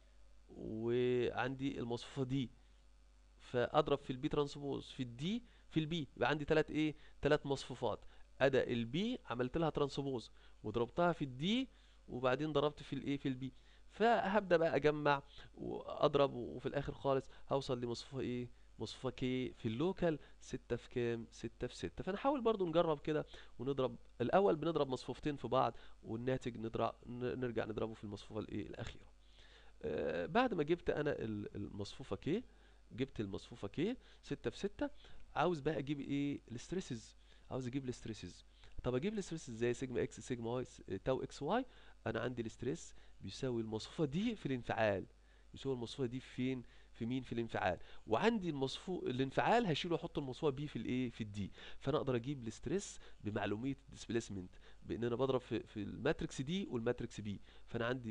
وعندي المصفوفه دي فاضرب في البي ترانسبوز في الدي في البي يبقى عندي ثلاث ايه ثلاث مصفوفات ادا البي عملت لها ترانسبوز وضربتها في الدي وبعدين ضربت في الايه في البي فهبدا بقى اجمع واضرب وفي الاخر خالص هوصل لمصفوفه ايه مصفوفه كي في اللوكال ستة في كام ستة في ستة فنحاول برضو نجرب كده ونضرب الاول بنضرب مصفوفتين في بعض والناتج نضرب نرجع نضربه في المصفوفه الايه الاخيره آه، بعد ما جبت انا ال- المصفوفه كي جبت المصفوفه كي ستة في ستة عاوز بقى اجيب ايه الستريسز عاوز اجيب الستريسز طب اجيب الستريس ازاي سيجما اكس سيجما واي س- تاو اكس واي انا عندي الستريس بيساوي المصفوفه دي في الانفعال يساوي المصفوفه دي فين في مين في الانفعال وعندي المصفوف الانفعال هشيله واحط المصفوفه بي في الايه في الدي فانا اقدر اجيب الستريس بمعلوميه الديسبيسمنت بان انا بضرب في, في الماتريكس دي والماتريكس بي فانا عندي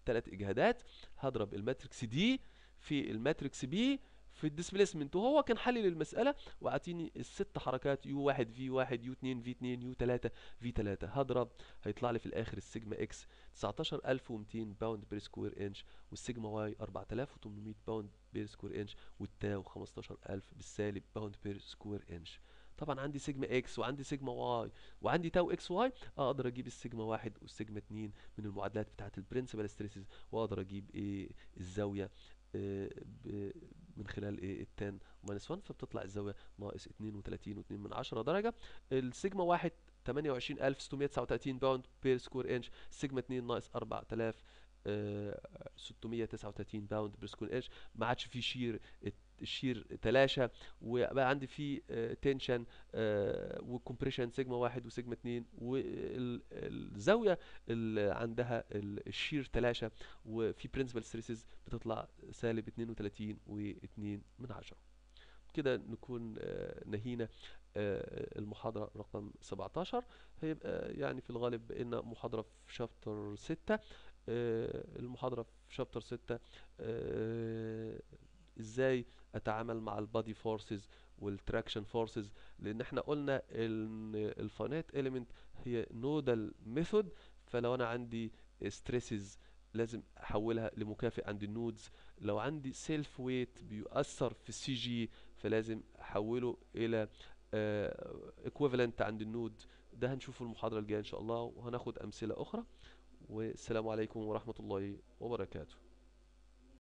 ثلاث اجهادات هضرب الماتريكس دي في الماتريكس بي في الديسبيسمنت وهو كان حلل المسألة وعطيني الست حركات يو واحد في واحد يو اتنين في اتنين يو تلاتة في تلاتة هضرب هيطلع لي في الآخر السيجما اكس 19200 باوند بير سكوير انش والسيجما واي 4800 باوند بير سكوير انش والتاو 15000 بالسالب باوند بير سكوير انش طبعا عندي سيجما اكس وعندي سيجما واي وعندي تاو اكس واي اقدر اجيب السيجما واحد والسيجما اتنين من المعادلات بتاعه البرنسبل ستريسز واقدر اجيب ايه الزاويه آه، ب- من خلال ايه التان ماينس 1 فبتطلع الزاويه ناقص 32 و2 من 10 درجه السيجما واحد 28639 باوند بير سكوير انش السيجما 2 ناقص 4000 آه، 639 باوند بير سكوير انش ما عادش في شير الشير تلاشى وبقى عندي في تنشن وكمبريشن سيجما واحد وسيجما اتنين والزاويه اللي عندها ال- الشير تلاشى وفي برنسبل ستريسز بتطلع سالب 32 و2 من عشرة كده نكون آه، نهينا آه، المحاضرة رقم 17 هيبقى يعني في الغالب بقينا محاضرة في شابتر 6 المحاضرة في شابتر 6 آه، ازاي اتعامل مع البادي فورسز والتراكشن فورسز لان احنا قلنا ان الفاينايت اليمنت هي نودال ميثود فلو انا عندي ستريسز لازم احولها لمكافئ عند النودز لو عندي سيلف ويت بيؤثر في السي جي فلازم احوله الى ايكويفالنت عند النود ده هنشوفه المحاضرة الجاية ان شاء الله وهناخد امثلة اخرى والسلام عليكم ورحمة الله وبركاته